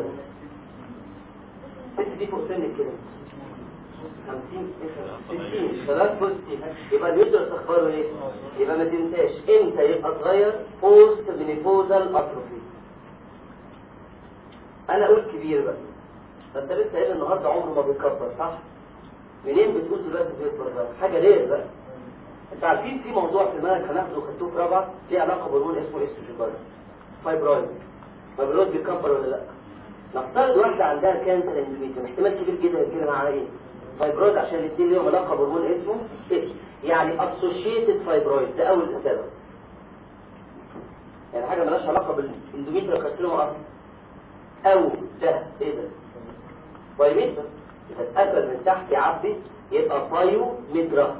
الست دي فوق سن كده 50 60 ثلاث بوزيتيف يبقى اليوترس اخباره ايه؟ يبقى ما تنساش امتى يبقى صغير بوست مينيبوزال اتروفي انا اقول كبير بقى فانت لسه قايل النهارده عمره ما بيكبر صح؟ منين بتقول دلوقتي بيكبر بقى؟ حاجه ليه بقى؟ انت عارفين في موضوع في المنهج هناخده خدتوه في رابعه ليه علاقه بهرمون اسمه استروجين برضه فايبرويد فايبرويد بيكبر ولا لا؟ نفترض واحدة عندها كانسر اندوميتريوم احتمال كبير جدا يتكلم على ايه؟ فايبرويد عشان الاثنين ليهم علاقة بهرمون اسمه ايه؟ يعني اسوشيتد فايبرويد ده أول سبب. يعني حاجة مالهاش علاقة بالاندوميتريوم كارسينوما أصلا. أو ده ايه ده؟ بايوميترا إذا اتقفل من تحت يعبي يبقى بايوميترا.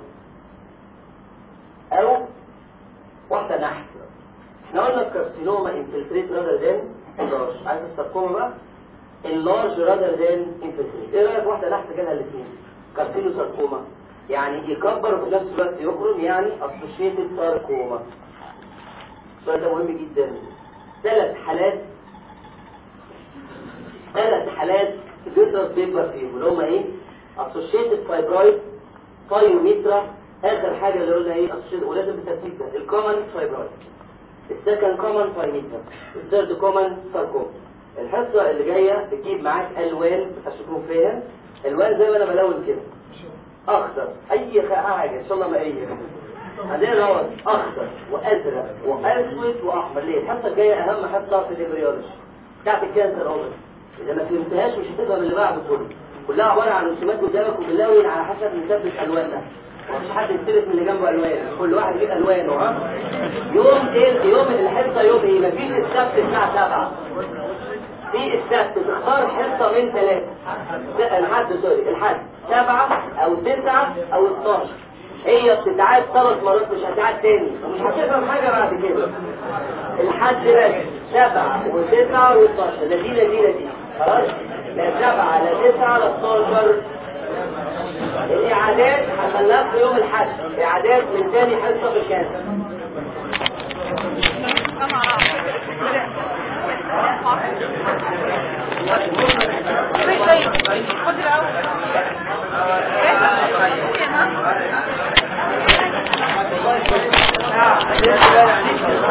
أو واحدة نحس احنا قلنا الكارسينوما انفلتريت رادر ذان اللارج عايز الساركوما بقى اللارج رادر ذان انفلتريت ايه رايك واحده تحت جالها الاثنين كارسينو ساركوما يعني يكبر وفي نفس الوقت يخرج يعني اسوشيتد ساركوما السؤال ده مهم جدا ثلاث حالات ثلاث حالات اليوترس بيكبر فيهم اللي هم ايه اسوشيتد فايبرويد بايوميترا اخر حاجه اللي قلنا ايه اسوشيتد ولازم بالترتيب ده الكومن فايبرويد السكند كومن بايميتر الثيرد كومن ساركوما الحصه اللي جايه بتجيب معاك الوان اشوفهم فيها الوان زي ما انا بلون كده اخضر اي حاجه ان شاء الله ما اي عندنا لون اخضر وازرق واسود واحمر ليه الحصه الجايه اهم حصه في الامبريولوجي بتاعت الكانسر اول اذا ما فهمتهاش مش هتفهم اللي بعده كله كلها عباره عن رسومات قدامك وبنلون على حسب نثبت الوانها مفيش حد يختلف من اللي جنبه الوان كل واحد يجيب الوانه ها يوم ايه يوم الحصه يوم ايه مفيش السبت الساعه 7 في السبت تختار حصه من ثلاثه الحد سوري الحد سبعة او تسعة او 12 هي بتتعاد ثلاث مرات مش هتعاد تاني مش هتفهم حاجة بعد كده الحد بس سبعة وتسعة و12 لا دي لا دي لا دي خلاص لا سبعة لا تسعة لا 12 الاعادات هنبلغكم يوم الاحد اعادات من تاني حصه في الكانسر خد الأول